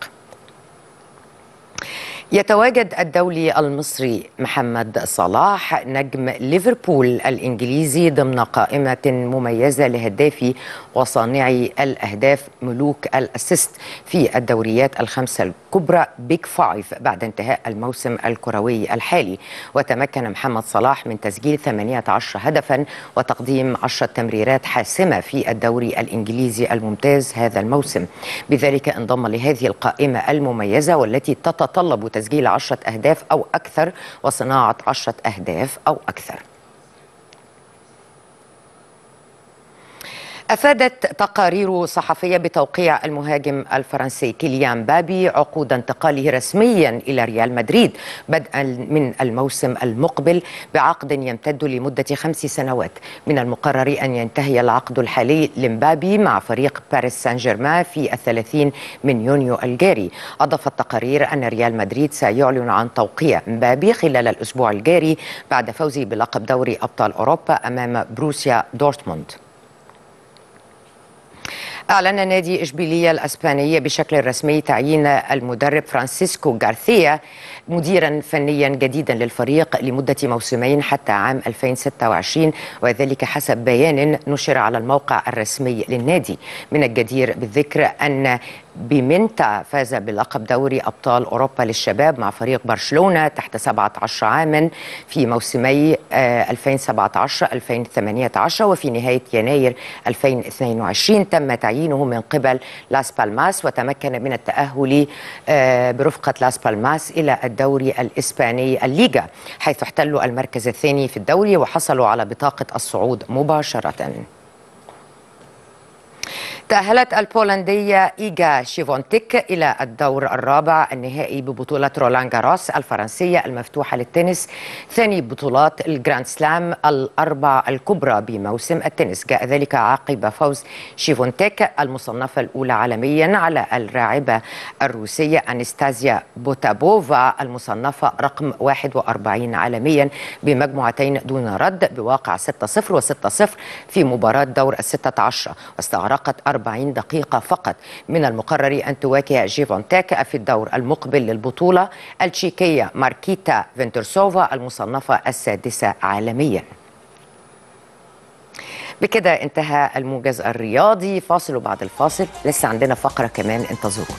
يتواجد الدولي المصري محمد صلاح نجم ليفربول الانجليزي ضمن قائمه مميزه لهدافي وصانعي الاهداف ملوك الاسيست في الدوريات الخمسه الكبرى بيج فايف بعد انتهاء الموسم الكروي الحالي وتمكن محمد صلاح من تسجيل 18 هدفا وتقديم 10 تمريرات حاسمه في الدوري الانجليزي الممتاز هذا الموسم بذلك انضم لهذه القائمه المميزه والتي تتطلب تسجيل عشرة أهداف أو أكثر وصناعة عشرة أهداف أو أكثر أفادت تقارير صحفية بتوقيع المهاجم الفرنسي كيليان بابي عقود انتقاله رسميا إلى ريال مدريد بدءا من الموسم المقبل بعقد يمتد لمدة خمس سنوات من المقرر أن ينتهي العقد الحالي لمبابي مع فريق باريس سان جيرمان في الثلاثين من يونيو الجاري أضافت التقارير أن ريال مدريد سيعلن عن توقيع مبابي خلال الأسبوع الجاري بعد فوزه بلقب دوري أبطال أوروبا أمام بروسيا دورتموند أعلن نادي إشبيلية الأسباني بشكل رسمي تعيين المدرب فرانسيسكو غارثيا مديرا فنيا جديدا للفريق لمدة موسمين حتى عام 2026 وذلك حسب بيان نشر على الموقع الرسمي للنادي من الجدير بالذكر أن بيمنتا فاز بلقب دوري أبطال أوروبا للشباب مع فريق برشلونة تحت 17 عاما في موسمي 2017-2018 وفي نهاية يناير 2022 تم تعيينه من قبل لاس بالماس وتمكن من التأهل برفقة لاس بالماس إلى الدوري الإسباني الليغا حيث احتلوا المركز الثاني في الدوري وحصلوا على بطاقة الصعود مباشرة تأهلت البولندية إيجا شيفونتيك إلى الدور الرابع النهائي ببطولة رولان جاروس الفرنسية المفتوحة للتنس ثاني بطولات الجراند سلام الأربع الكبرى بموسم التنس جاء ذلك عقب فوز شيفونتيك المصنفة الأولى عالميا على اللاعبة الروسية أنستازيا بوتابوفا المصنفة رقم 41 عالميا بمجموعتين دون رد بواقع 6-0 و6-0 في مباراة دور الستة عشر واستغرقت 40 دقيقة فقط من المقرر أن تواجه جيفونتيك في الدور المقبل للبطولة التشيكية ماركيتا فينترسوفا المصنفة السادسة عالميا بكده انتهى الموجز الرياضي فاصل وبعد الفاصل لسه عندنا فقرة كمان انتظرونا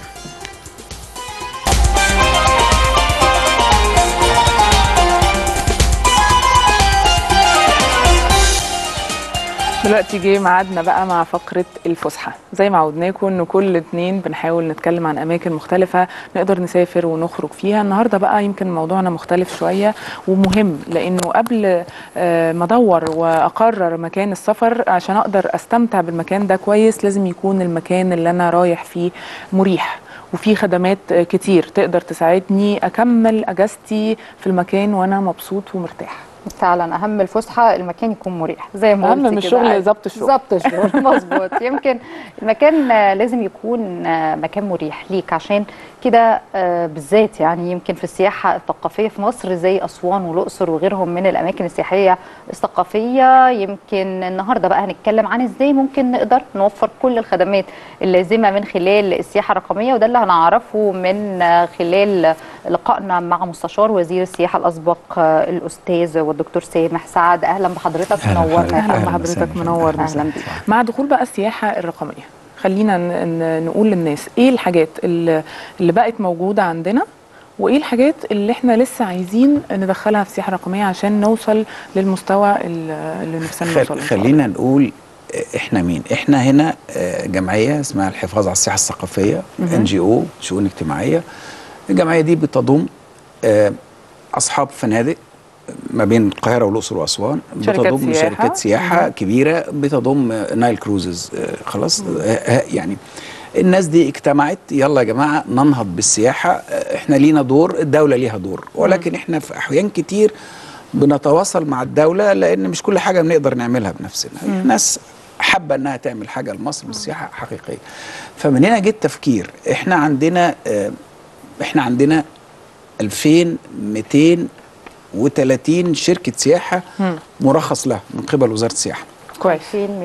دلوقتي جه ميعادنا بقى مع فقرة الفسحة زي ما عودناكم ان كل اتنين بنحاول نتكلم عن اماكن مختلفة نقدر نسافر ونخرج فيها النهاردة بقى يمكن موضوعنا مختلف شوية ومهم لانه قبل آه، ما ادور واقرر مكان السفر عشان اقدر استمتع بالمكان ده كويس لازم يكون المكان اللي انا رايح فيه مريح وفي خدمات كتير تقدر تساعدني اكمل اجازتي في المكان وانا مبسوط ومرتاح فعلا اهم الفسحه المكان يكون مريح زي ما أهم قلتي من كده. الشغل ضبط الشغل. ضبط الشغل مظبوط يمكن المكان آه، لازم يكون آه، مكان مريح ليك عشان كده آه، بالذات يعني يمكن في السياحه الثقافيه في مصر زي اسوان والاقصر وغيرهم من الاماكن السياحيه الثقافيه يمكن النهارده بقى هنتكلم عن ازاي ممكن نقدر نوفر كل الخدمات اللازمه من خلال السياحه الرقميه وده اللي هنعرفه من آه، خلال لقائنا مع مستشار وزير السياحه الاسبق آه، الاستاذ والدكتور سامح سعد اهلا بحضرتك منورنا اهلا بحضرتك منور اهلا بيك مع دخول بقى السياحه الرقميه خلينا ن- ن- نقول للناس ايه الحاجات اللي اللي بقت موجوده عندنا وايه الحاجات اللي احنا لسه عايزين ندخلها في السياحه الرقميه عشان نوصل للمستوى ال- اللي نفسنا نوصل خل... له. خلينا نقول آه، احنا مين احنا هنا آه، جمعيه اسمها الحفاظ على السياحه الثقافيه مهم. ان جي او شؤون اجتماعيه الجمعيه دي بتضم آه، اصحاب فنادق ما بين القاهره والاقصر واسوان شركات بتضم سياحة. شركات سياحه مهم. كبيره بتضم آه، نايل كروزز آه، خلاص آه، آه، يعني الناس دي اجتمعت يلا يا جماعه ننهض بالسياحه آه، احنا لينا دور الدوله ليها دور ولكن احنا في احيان كتير بنتواصل مع الدوله لان مش كل حاجه بنقدر نعملها بنفسنا مم. الناس حابه انها تعمل حاجه لمصر بالسياحه حقيقيه فمن هنا جه التفكير احنا عندنا آه، احنا عندنا 2230 شركه سياحه مم. مرخص لها من قبل وزاره السياحه كويس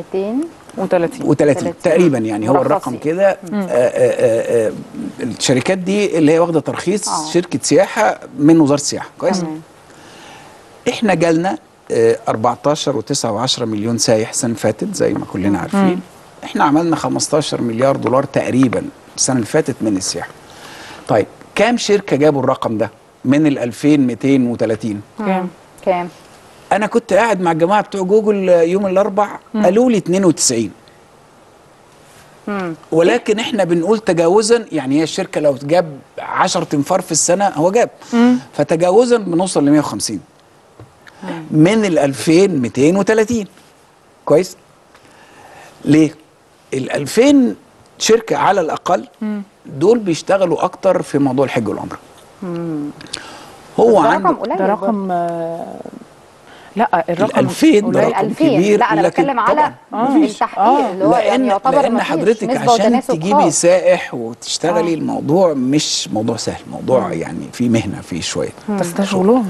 2230 و30 تقريبا يعني هو مرخصين. الرقم كده آه، مم. آه، آه، آه، الشركات دي اللي هي واخده ترخيص آه. شركه سياحه من وزاره السياحه كويس تمام. احنا جالنا آه، 14 و9 و10 مليون سايح السنه اللي فاتت زي ما كلنا عارفين مم. احنا عملنا 15 مليار دولار تقريبا السنه اللي فاتت من السياحه طيب كام شركه جابوا الرقم ده من ال 2230 كام كام انا كنت قاعد مع الجماعه بتوع جوجل يوم الاربع مم. قالوا لي 92 مم. ولكن احنا بنقول تجاوزا يعني هي الشركه لو جاب 10 تنفار في السنه هو جاب مم. فتجاوزا بنوصل ل 150 من ال 2230 كويس ليه ال 2000 شركه على الاقل مم. دول بيشتغلوا اكتر في موضوع الحج والعمره مم. هو بس ده عنده رقم قليل ده رقم آه، لا الرقم ال 2000 ده قليل. رقم 2000 كبير لا انا لكن بتكلم على طبعاً. آه. التحقيق آه. اللي هو يعني يعتبر لان مفيش حضرتك نسبة عشان وتناسب تجيبي خاص. سائح وتشتغلي آه. الموضوع مش موضوع سهل موضوع يعني في مهنه فيه شويه بس ده شغلهم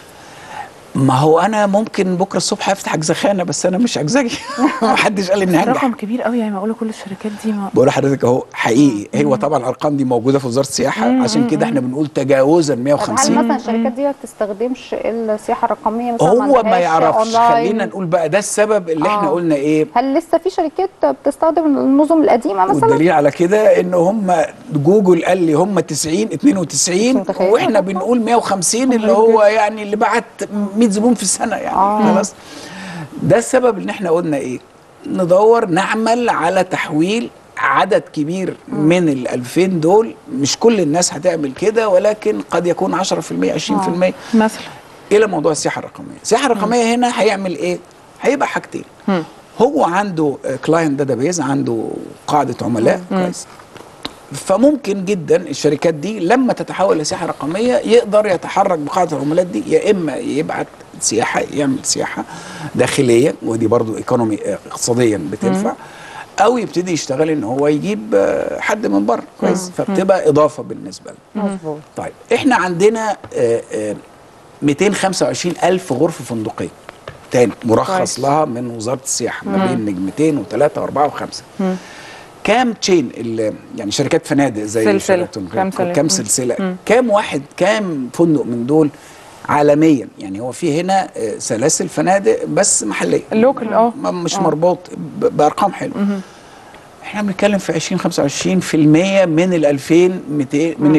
ما هو انا ممكن بكره الصبح افتح اجزخانه بس انا مش اجزجي ما حدش قال اني هنجح رقم كبير قوي يعني معقوله كل الشركات دي ما بقول لحضرتك اهو حقيقي هو طبعا الارقام دي موجوده في وزاره السياحه مم، عشان مم، كده احنا بنقول تجاوزا طب هل 150 مثلا الشركات دي ما بتستخدمش السياحه الرقميه مثلا هو ما عندهاش يعرفش أونلاين؟ خلينا نقول بقى ده السبب اللي احنا آه. قلنا ايه هل لسه في شركات بتستخدم النظم القديمه مثلا والدليل على كده ان هم جوجل قال لي هم 90 92 متخيلة واحنا بنقول 150 اللي هو يعني اللي بعت 100 زبون في السنه يعني آه. خلاص ده السبب ان احنا قلنا ايه ندور نعمل على تحويل عدد كبير من ال 2000 دول مش كل الناس هتعمل كده ولكن قد يكون 10% 20% مثلا الى موضوع السياحه الرقميه السياحه الرقميه هنا هيعمل ايه هيبقى حاجتين مم. هو عنده كلاينت داتابيز عنده قاعده عملاء كويس فممكن جدا الشركات دي لما تتحول لسياحه رقميه يقدر يتحرك بقاعده العملات دي يا اما يبعت سياحه يعمل سياحه داخليه ودي برضو ايكونومي اقتصاديا بتنفع او يبتدي يشتغل ان هو يجيب آه، حد من بره كويس فبتبقى اضافه بالنسبه له مظبوط طيب احنا عندنا آه، آه، 225 الف غرفه فندقيه تاني مرخص كويس. لها من وزاره السياحه ما مم. بين نجمتين وثلاثه واربعه وخمسه مم. كام تشين ال- يعني شركات فنادق زي سلسلة. شيراتون، كام سلسلة. كام مم. سلسله مم. كام واحد كام فندق من دول عالميا يعني هو في هنا آه، سلاسل فنادق بس محليه اللوكل اه ما- مش آه. مربوط ب- بارقام حلوه مهم. احنا بنتكلم في 20 25% من ال 2200 من ال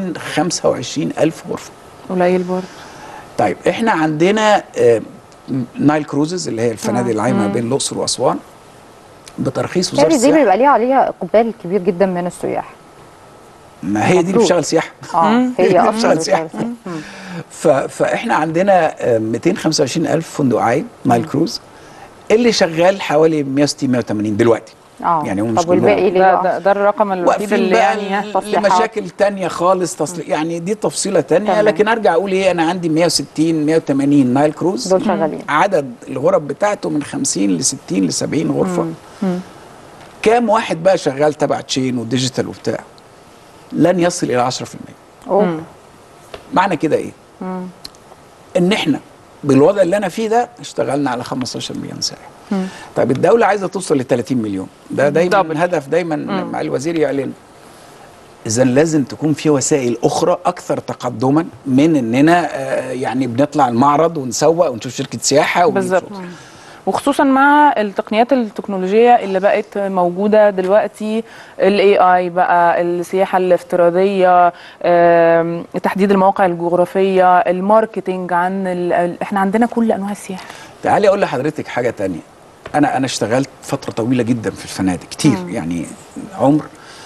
225 الف غرفه قليل برضه طيب احنا عندنا آه، نايل كروزز اللي هي الفنادق العايمه مم. بين الاقصر واسوان بترخيص وزاره بالتالي دي السياحه بيبقى ليها عليها اقبال كبير جدا من السياح ما هي دي اللي المفروض. بتشتغل سياحه اه هي هي اللي اصلا بتشتغل سياحه بتشتغل سياحة. مم. ف... فاحنا عندنا آه، 225 الف فندق عايم نايل كروز اللي شغال حوالي 160 180 دلوقتي اه يعني هم مش طب والباقي كلهم. ليه ده, بقى؟ ده, ده الرقم الوحيد واقفين اللي بقى يعني ل- لمشاكل تانية خالص تصل... يعني دي تفصيلة تانية تمام. لكن ارجع اقول ايه انا عندي 160 180 نايل كروز دول شغالين. عدد الغرف بتاعته من 50 ل 60 ل 70 غرفة مم. مم. كام واحد بقى شغال تبع تشين وديجيتال وبتاع لن يصل الى 10% أوه. معنى كده ايه مم. ان احنا بالوضع اللي انا فيه ده اشتغلنا على 15 مليون سائح مم. طيب الدولة عايزة توصل ل 30 مليون ده دايما دبل. هدف دايما مم. مع الوزير يعلن اذا لازم تكون في وسائل اخرى اكثر تقدما من اننا آه، يعني بنطلع المعرض ونسوق ونشوف شركة سياحة ونشوف بالظبط وخصوصا مع التقنيات التكنولوجيه اللي بقت موجوده دلوقتي الاي اي بقى السياحه الافتراضيه آم، تحديد المواقع الجغرافيه الماركتينج عن ال- ال- احنا عندنا كل انواع السياحه تعالي اقول لحضرتك حاجه تانية انا انا اشتغلت فتره طويله جدا في الفنادق كتير مم. يعني عمر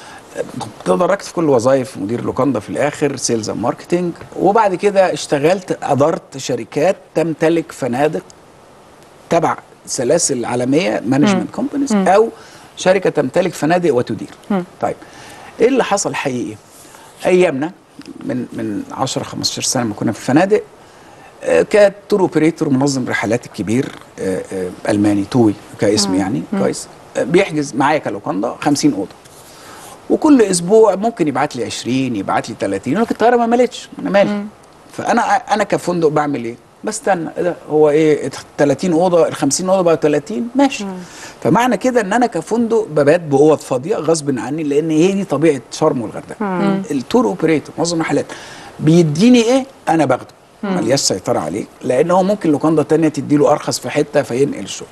تدرجت في كل وظائف مدير لوكاندا في الاخر سيلز اند ماركتنج وبعد كده اشتغلت ادرت شركات تمتلك فنادق تبع سلاسل عالميه مانجمنت كومبانيز مم. او شركه تمتلك فنادق وتدير مم. طيب ايه اللي حصل حقيقي ايامنا من من 10 15 سنه لما كنا في الفنادق آه، كتور اوبريتور منظم رحلات الكبير آه، آه، الماني توي كاسم مم. يعني مم. كويس آه، بيحجز معايا كلوكاندا 50 اوضه وكل اسبوع ممكن يبعت لي 20 يبعت لي 30 يقول لك الطياره ما ملتش انا مالي فانا انا كفندق بعمل ايه؟ بستنى إيه ده هو ايه 30 اوضه ال 50 اوضه بقى 30 ماشي فمعنى كده ان انا كفندق ببات باوض فاضيه غصب عني لان هي دي طبيعه شرم والغردقه مم. التور اوبريتور منظم رحلات بيديني ايه انا باخده مم. ملياش سيطره عليه لان هو ممكن لوكاندا تانية تديله ارخص في حته فينقل الشغل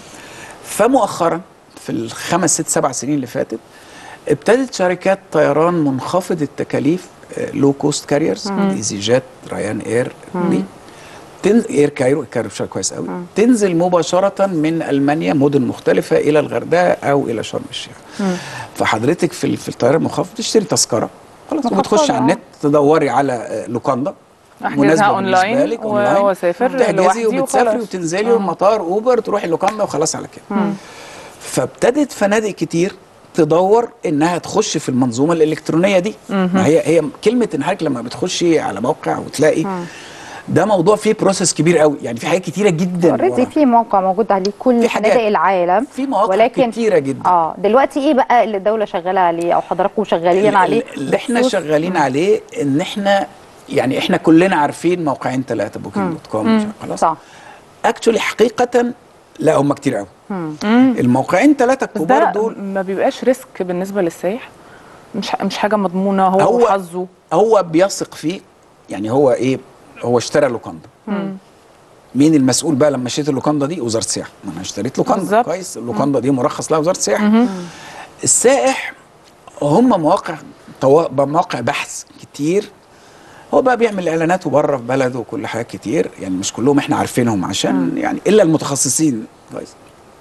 فمؤخرا في الخمس ست سبع سنين اللي فاتت ابتدت شركات طيران منخفض التكاليف لو كوست كاريرز مم. ايزي جيت ريان اير مم. دي تنزل اير كايرو كايرو شغال كويس قوي تنزل مباشره من المانيا مدن مختلفه الى الغردقه او الى شرم الشيخ فحضرتك في ال- في الطياره المنخفض تشتري تذكره خلاص مخفضة. وبتخش على النت تدوري على آه، لوكاندا احجزها مناسبة اونلاين بالنسبة لك، و- أونلاين. واسافر تحجزي لوحدي وبتسافري وخلاص. وتنزلي آه. المطار اوبر تروحي اللوكاندا وخلاص على كده مم. فابتدت فنادق كتير تدور انها تخش في المنظومه الالكترونيه دي مهم. ما هي هي كلمه ان حضرتك لما بتخشي على موقع وتلاقي ده موضوع فيه بروسيس كبير قوي يعني في حاجات كتيره جدا اوريدي ورا. في موقع موجود عليه كل حاجات. فنادق العالم في مواقع ولكن كتيره جدا اه دلوقتي ايه بقى اللي الدوله شغاله عليه او حضراتكم شغالين ال- عليه ال- اللي احنا بخصوص- شغالين عليه ان احنا يعني احنا كلنا عارفين موقعين ثلاثه بوكينج دوت كوم خلاص صح اكشولي حقيقه لا هم كتير قوي مم. الموقعين ثلاثه بس الكبار ده دول ما بيبقاش ريسك بالنسبه للسائح مش ح- مش حاجه مضمونه هو, هو- وحظه هو بيثق فيه يعني هو ايه هو اشترى لوكاندا مم. مين المسؤول بقى لما اشتريت اللوكاندا دي وزاره السياحه ما انا اشتريت لوكاندا بالظبط. كويس اللوكاندا دي مرخص لها وزاره السياحه مهم. السائح هم مواقع طوا... مواقع بحث كتير هو بقى بيعمل اعلاناته بره في بلده وكل حاجه كتير يعني مش كلهم احنا عارفينهم عشان يعني الا المتخصصين كويس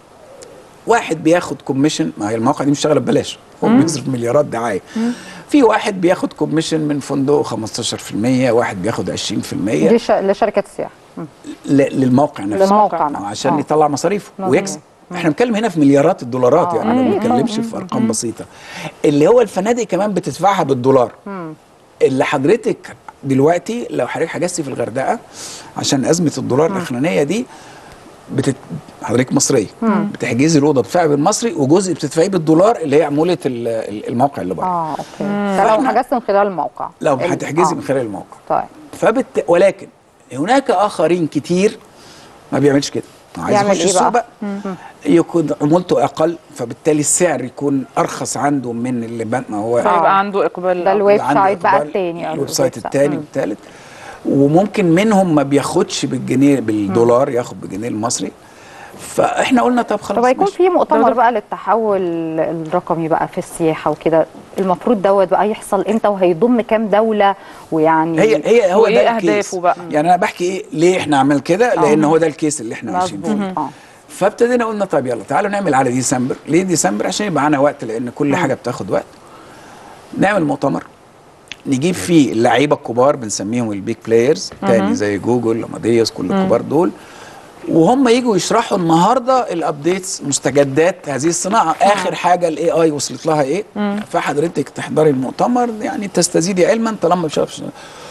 واحد بياخد كوميشن ما هي المواقع دي مش شغاله ببلاش هو مم. بيصرف مليارات دعايه في واحد بياخد كوميشن من فندق 15% واحد بياخد 20% دي ش... لشركه السياحه مم. ل- للموقع نفسه للموقع نفسه. عشان آه. يطلع مصاريفه مظبوط. ويكسب احنا بنتكلم هنا في مليارات الدولارات آه. يعني ما مم. بنتكلمش مم. في ارقام بسيطه اللي هو الفنادق كمان بتدفعها بالدولار مم. اللي حضرتك دلوقتي لو حضرتك حجزتي في الغردقه عشان ازمه الدولار الاخرانيه دي بتت... حضرتك مصريه مم. بتحجزي الاوضه بتدفعي بالمصري وجزء بتدفعيه بالدولار اللي هي عموله ال- ال- الموقع اللي بره اه اوكي ده لو حجزت من خلال الموقع لو ال- هتحجزي آه. من خلال الموقع طيب فبت... ولكن هناك اخرين كتير ما بيعملش كده عايز يعمل يخش إيه السوق بقى؟ بقى مم. يكون عمولته اقل فبالتالي السعر يكون ارخص عنده من اللي بقى ما هو فيبقى عنده اقبال ده الويب يبقى عنده سايت بقى إقبال، التاني أو الويب سايت الويب الثاني مم. والثالث وممكن منهم ما بياخدش بالجنيه بالدولار ياخد بالجنيه المصري فاحنا قلنا طب خلاص طب هيكون ماشي. في مؤتمر بقى للتحول الرقمي بقى في السياحه وكده المفروض دوت بقى يحصل امتى وهيضم كام دوله ويعني هي هي هو وإيه ده الكيس أهدافه بقى؟ يعني انا بحكي ايه ليه احنا عمل كده لان آه. هو ده الكيس اللي احنا عايشين مظبوط فيه اه فابتدينا قلنا طب يلا تعالوا نعمل على ديسمبر ليه ديسمبر عشان يبقى معانا وقت لان كل حاجه بتاخد وقت نعمل مؤتمر نجيب فيه اللعيبه الكبار بنسميهم البيج بلايرز تاني مهم. زي جوجل اماديوس كل مم. الكبار دول وهم يجوا يشرحوا النهارده الابديتس مستجدات هذه الصناعه اخر حاجه الاي اي وصلت لها ايه فحضرتك تحضري المؤتمر يعني تستزيدي علما طالما مش عارف-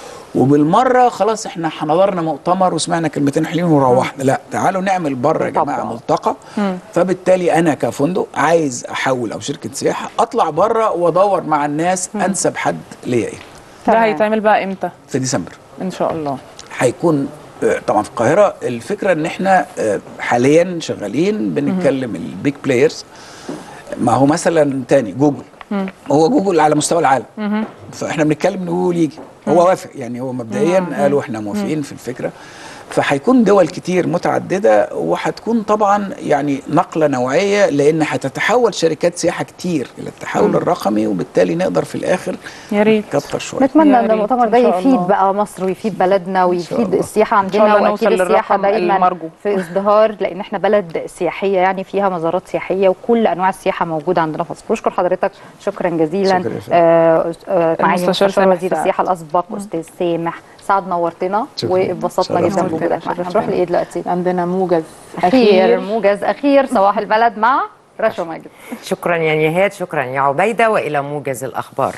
وبالمره خلاص احنا حضرنا مؤتمر وسمعنا كلمتين حلوين وروحنا لا تعالوا نعمل بره يا جماعه ملتقى فبالتالي انا كفندق عايز احول او شركه سياحه اطلع بره وادور مع الناس انسب حد ليا ايه ده هيتعمل بقى امتى في ديسمبر ان شاء الله هيكون آه، طبعا في القاهره الفكره ان احنا آه، حاليا شغالين بنتكلم البيج بلايرز ما هو مثلا تاني جوجل هو جوجل على مستوى العالم فاحنا بنتكلم ان جوجل يجي هو وافق يعني هو مبدئيا قالوا احنا موافقين في الفكره فهيكون دول كتير متعدده وهتكون طبعا يعني نقله نوعيه لان هتتحول شركات سياحه كتير الى التحول مم. الرقمي وبالتالي نقدر في الاخر يا ريت نكتر شويه نتمنى يا ان ريت، المؤتمر إن ده شاء يفيد الله. بقى مصر ويفيد بلدنا ويفيد الله. السياحه إن شاء عندنا الله واكيد نوصل السياحه للرقم دايما المرجو. في ازدهار لان احنا بلد سياحيه يعني فيها مزارات سياحيه وكل انواع السياحه موجوده عندنا في مصر بشكر حضرتك شكرا جزيلا شكرا يا فندم. آه، آه، معالي المستشار مستشار سامح وزير سعد. السياحه الاسبق استاذ سامح سعد نورتنا شكرا. واتبسطنا شرفتنا. جدا بوجودك معانا هنروح لايه دلوقتي عندنا موجز اخير موجز اخير صباح البلد مع رشا ماجد شكرا يا نهاد شكرا يا عبيدة وإلى موجز الأخبار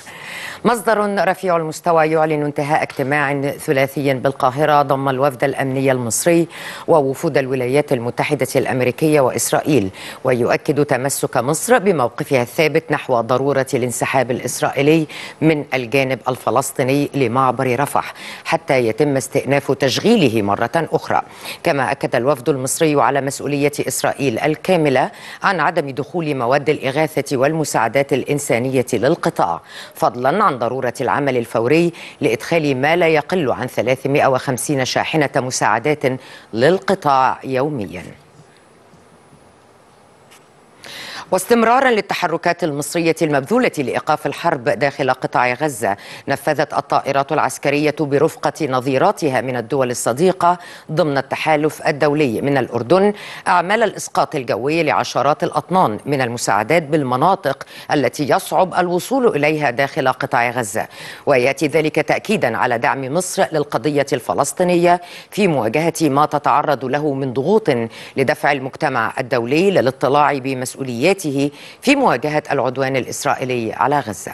مصدر رفيع المستوى يعلن انتهاء اجتماع ثلاثي بالقاهرة ضم الوفد الأمني المصري ووفود الولايات المتحدة الأمريكية وإسرائيل ويؤكد تمسك مصر بموقفها الثابت نحو ضرورة الانسحاب الإسرائيلي من الجانب الفلسطيني لمعبر رفح حتى يتم استئناف تشغيله مرة أخرى كما أكد الوفد المصري على مسؤولية إسرائيل الكاملة عن عدم دخول مواد الإغاثة والمساعدات الإنسانية للقطاع فضلا عن ضرورة العمل الفوري لإدخال ما لا يقل عن 350 شاحنة مساعدات للقطاع يومياً واستمرارا للتحركات المصرية المبذولة لإيقاف الحرب داخل قطاع غزة نفذت الطائرات العسكرية برفقة نظيراتها من الدول الصديقة ضمن التحالف الدولي من الأردن أعمال الإسقاط الجوي لعشرات الأطنان من المساعدات بالمناطق التي يصعب الوصول إليها داخل قطاع غزة ويأتي ذلك تأكيدا على دعم مصر للقضية الفلسطينية في مواجهة ما تتعرض له من ضغوط لدفع المجتمع الدولي للاطلاع بمسؤولياته في مواجهة العدوان الإسرائيلي على غزة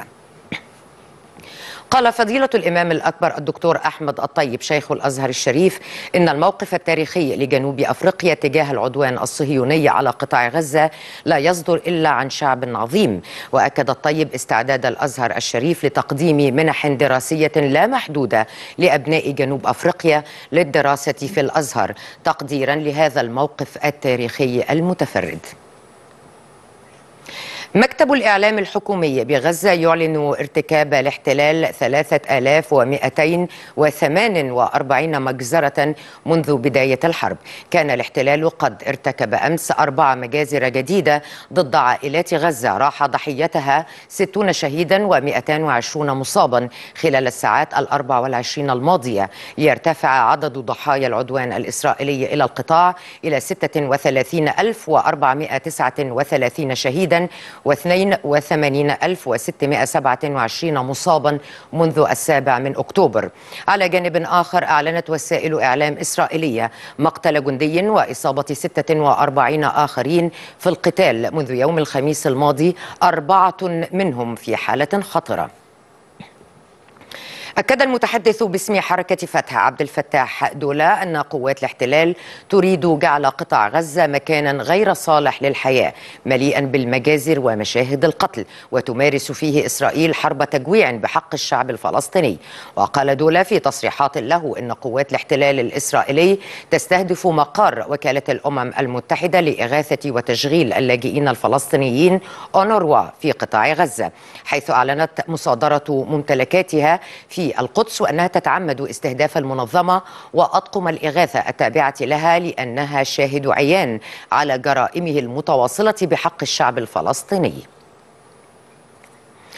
قال فضيلة الإمام الأكبر الدكتور أحمد الطيب شيخ الأزهر الشريف إن الموقف التاريخي لجنوب أفريقيا تجاه العدوان الصهيوني على قطاع غزة لا يصدر إلا عن شعب عظيم وأكد الطيب استعداد الأزهر الشريف لتقديم منح دراسية لا محدودة لأبناء جنوب أفريقيا للدراسة في الأزهر تقديرا لهذا الموقف التاريخي المتفرد مكتب الإعلام الحكومي بغزة يعلن ارتكاب الاحتلال 3248 مجزرة منذ بداية الحرب كان الاحتلال قد ارتكب أمس أربع مجازر جديدة ضد عائلات غزة راح ضحيتها 60 شهيدا و220 مصابا خلال الساعات الأربع والعشرين الماضية ليرتفع عدد ضحايا العدوان الإسرائيلي إلى القطاع إلى 36439 شهيدا و82627 مصابا منذ السابع من أكتوبر على جانب آخر أعلنت وسائل إعلام إسرائيلية مقتل جندي وإصابة 46 آخرين في القتال منذ يوم الخميس الماضي أربعة منهم في حالة خطرة أكد المتحدث باسم حركة فتح عبد الفتاح دولا أن قوات الاحتلال تريد جعل قطاع غزة مكانا غير صالح للحياة مليئا بالمجازر ومشاهد القتل وتمارس فيه إسرائيل حرب تجويع بحق الشعب الفلسطيني وقال دولا في تصريحات له أن قوات الاحتلال الإسرائيلي تستهدف مقار وكالة الأمم المتحدة لإغاثة وتشغيل اللاجئين الفلسطينيين أونروا في قطاع غزة حيث أعلنت مصادرة ممتلكاتها في القدس وأنها تتعمد استهداف المنظمة وأطقم الإغاثة التابعة لها لأنها شاهد عيان على جرائمه المتواصلة بحق الشعب الفلسطيني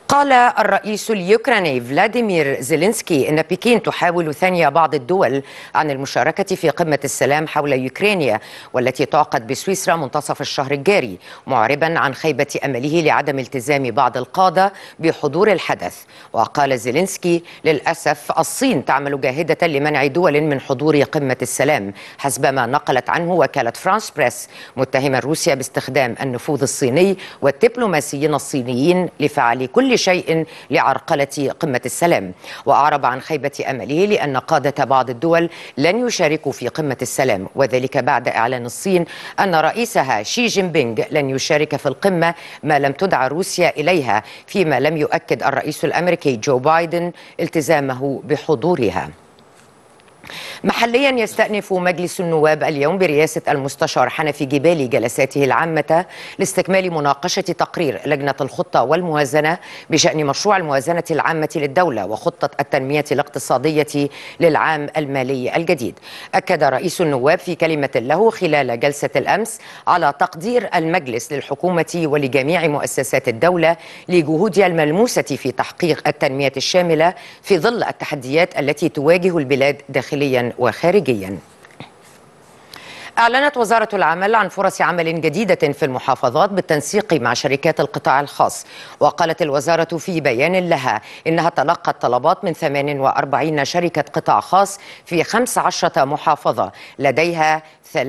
قال الرئيس اليوكراني فلاديمير زيلينسكي ان بكين تحاول ثني بعض الدول عن المشاركه في قمه السلام حول يوكرانيا والتي تعقد بسويسرا منتصف الشهر الجاري معربا عن خيبه امله لعدم التزام بعض القاده بحضور الحدث وقال زيلينسكي للاسف الصين تعمل جاهده لمنع دول من حضور قمه السلام حسب ما نقلت عنه وكاله فرانس بريس متهما روسيا باستخدام النفوذ الصيني والدبلوماسيين الصينيين لفعل كل شيء لعرقلة قمة السلام وأعرب عن خيبة أمله لأن قادة بعض الدول لن يشاركوا في قمة السلام وذلك بعد إعلان الصين أن رئيسها شي جين بينغ لن يشارك في القمة ما لم تدع روسيا إليها فيما لم يؤكد الرئيس الأمريكي جو بايدن التزامه بحضورها محليا يستأنف مجلس النواب اليوم برئاسة المستشار حنفي جبالي جلساته العامة لاستكمال مناقشة تقرير لجنة الخطة والموازنة بشأن مشروع الموازنة العامة للدولة وخطة التنمية الاقتصادية للعام المالي الجديد أكد رئيس النواب في كلمة له خلال جلسة الأمس على تقدير المجلس للحكومة ولجميع مؤسسات الدولة لجهودها الملموسة في تحقيق التنمية الشاملة في ظل التحديات التي تواجه البلاد داخليا وخارجيا أعلنت وزارة العمل عن فرص عمل جديدة في المحافظات بالتنسيق مع شركات القطاع الخاص وقالت الوزارة في بيان لها إنها تلقت طلبات من 48 شركة قطاع خاص في 15 محافظة لديها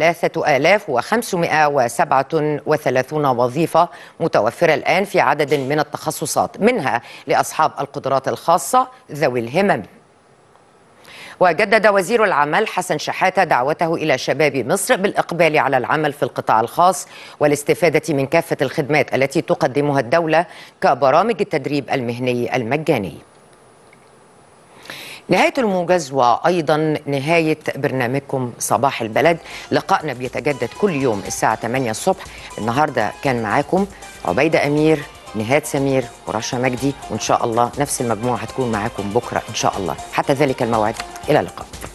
3537 وظيفة متوفرة الآن في عدد من التخصصات منها لأصحاب القدرات الخاصة ذوي الهمم وجدد وزير العمل حسن شحاتة دعوته إلى شباب مصر بالإقبال على العمل في القطاع الخاص والاستفادة من كافة الخدمات التي تقدمها الدولة كبرامج التدريب المهني المجاني نهاية الموجز وأيضا نهاية برنامجكم صباح البلد لقائنا بيتجدد كل يوم الساعة 8 الصبح النهاردة كان معاكم عبيدة أمير نهاد سمير ورشا مجدي وإن شاء الله نفس المجموعة هتكون معاكم بكرة إن شاء الله حتى ذلك الموعد إلى اللقاء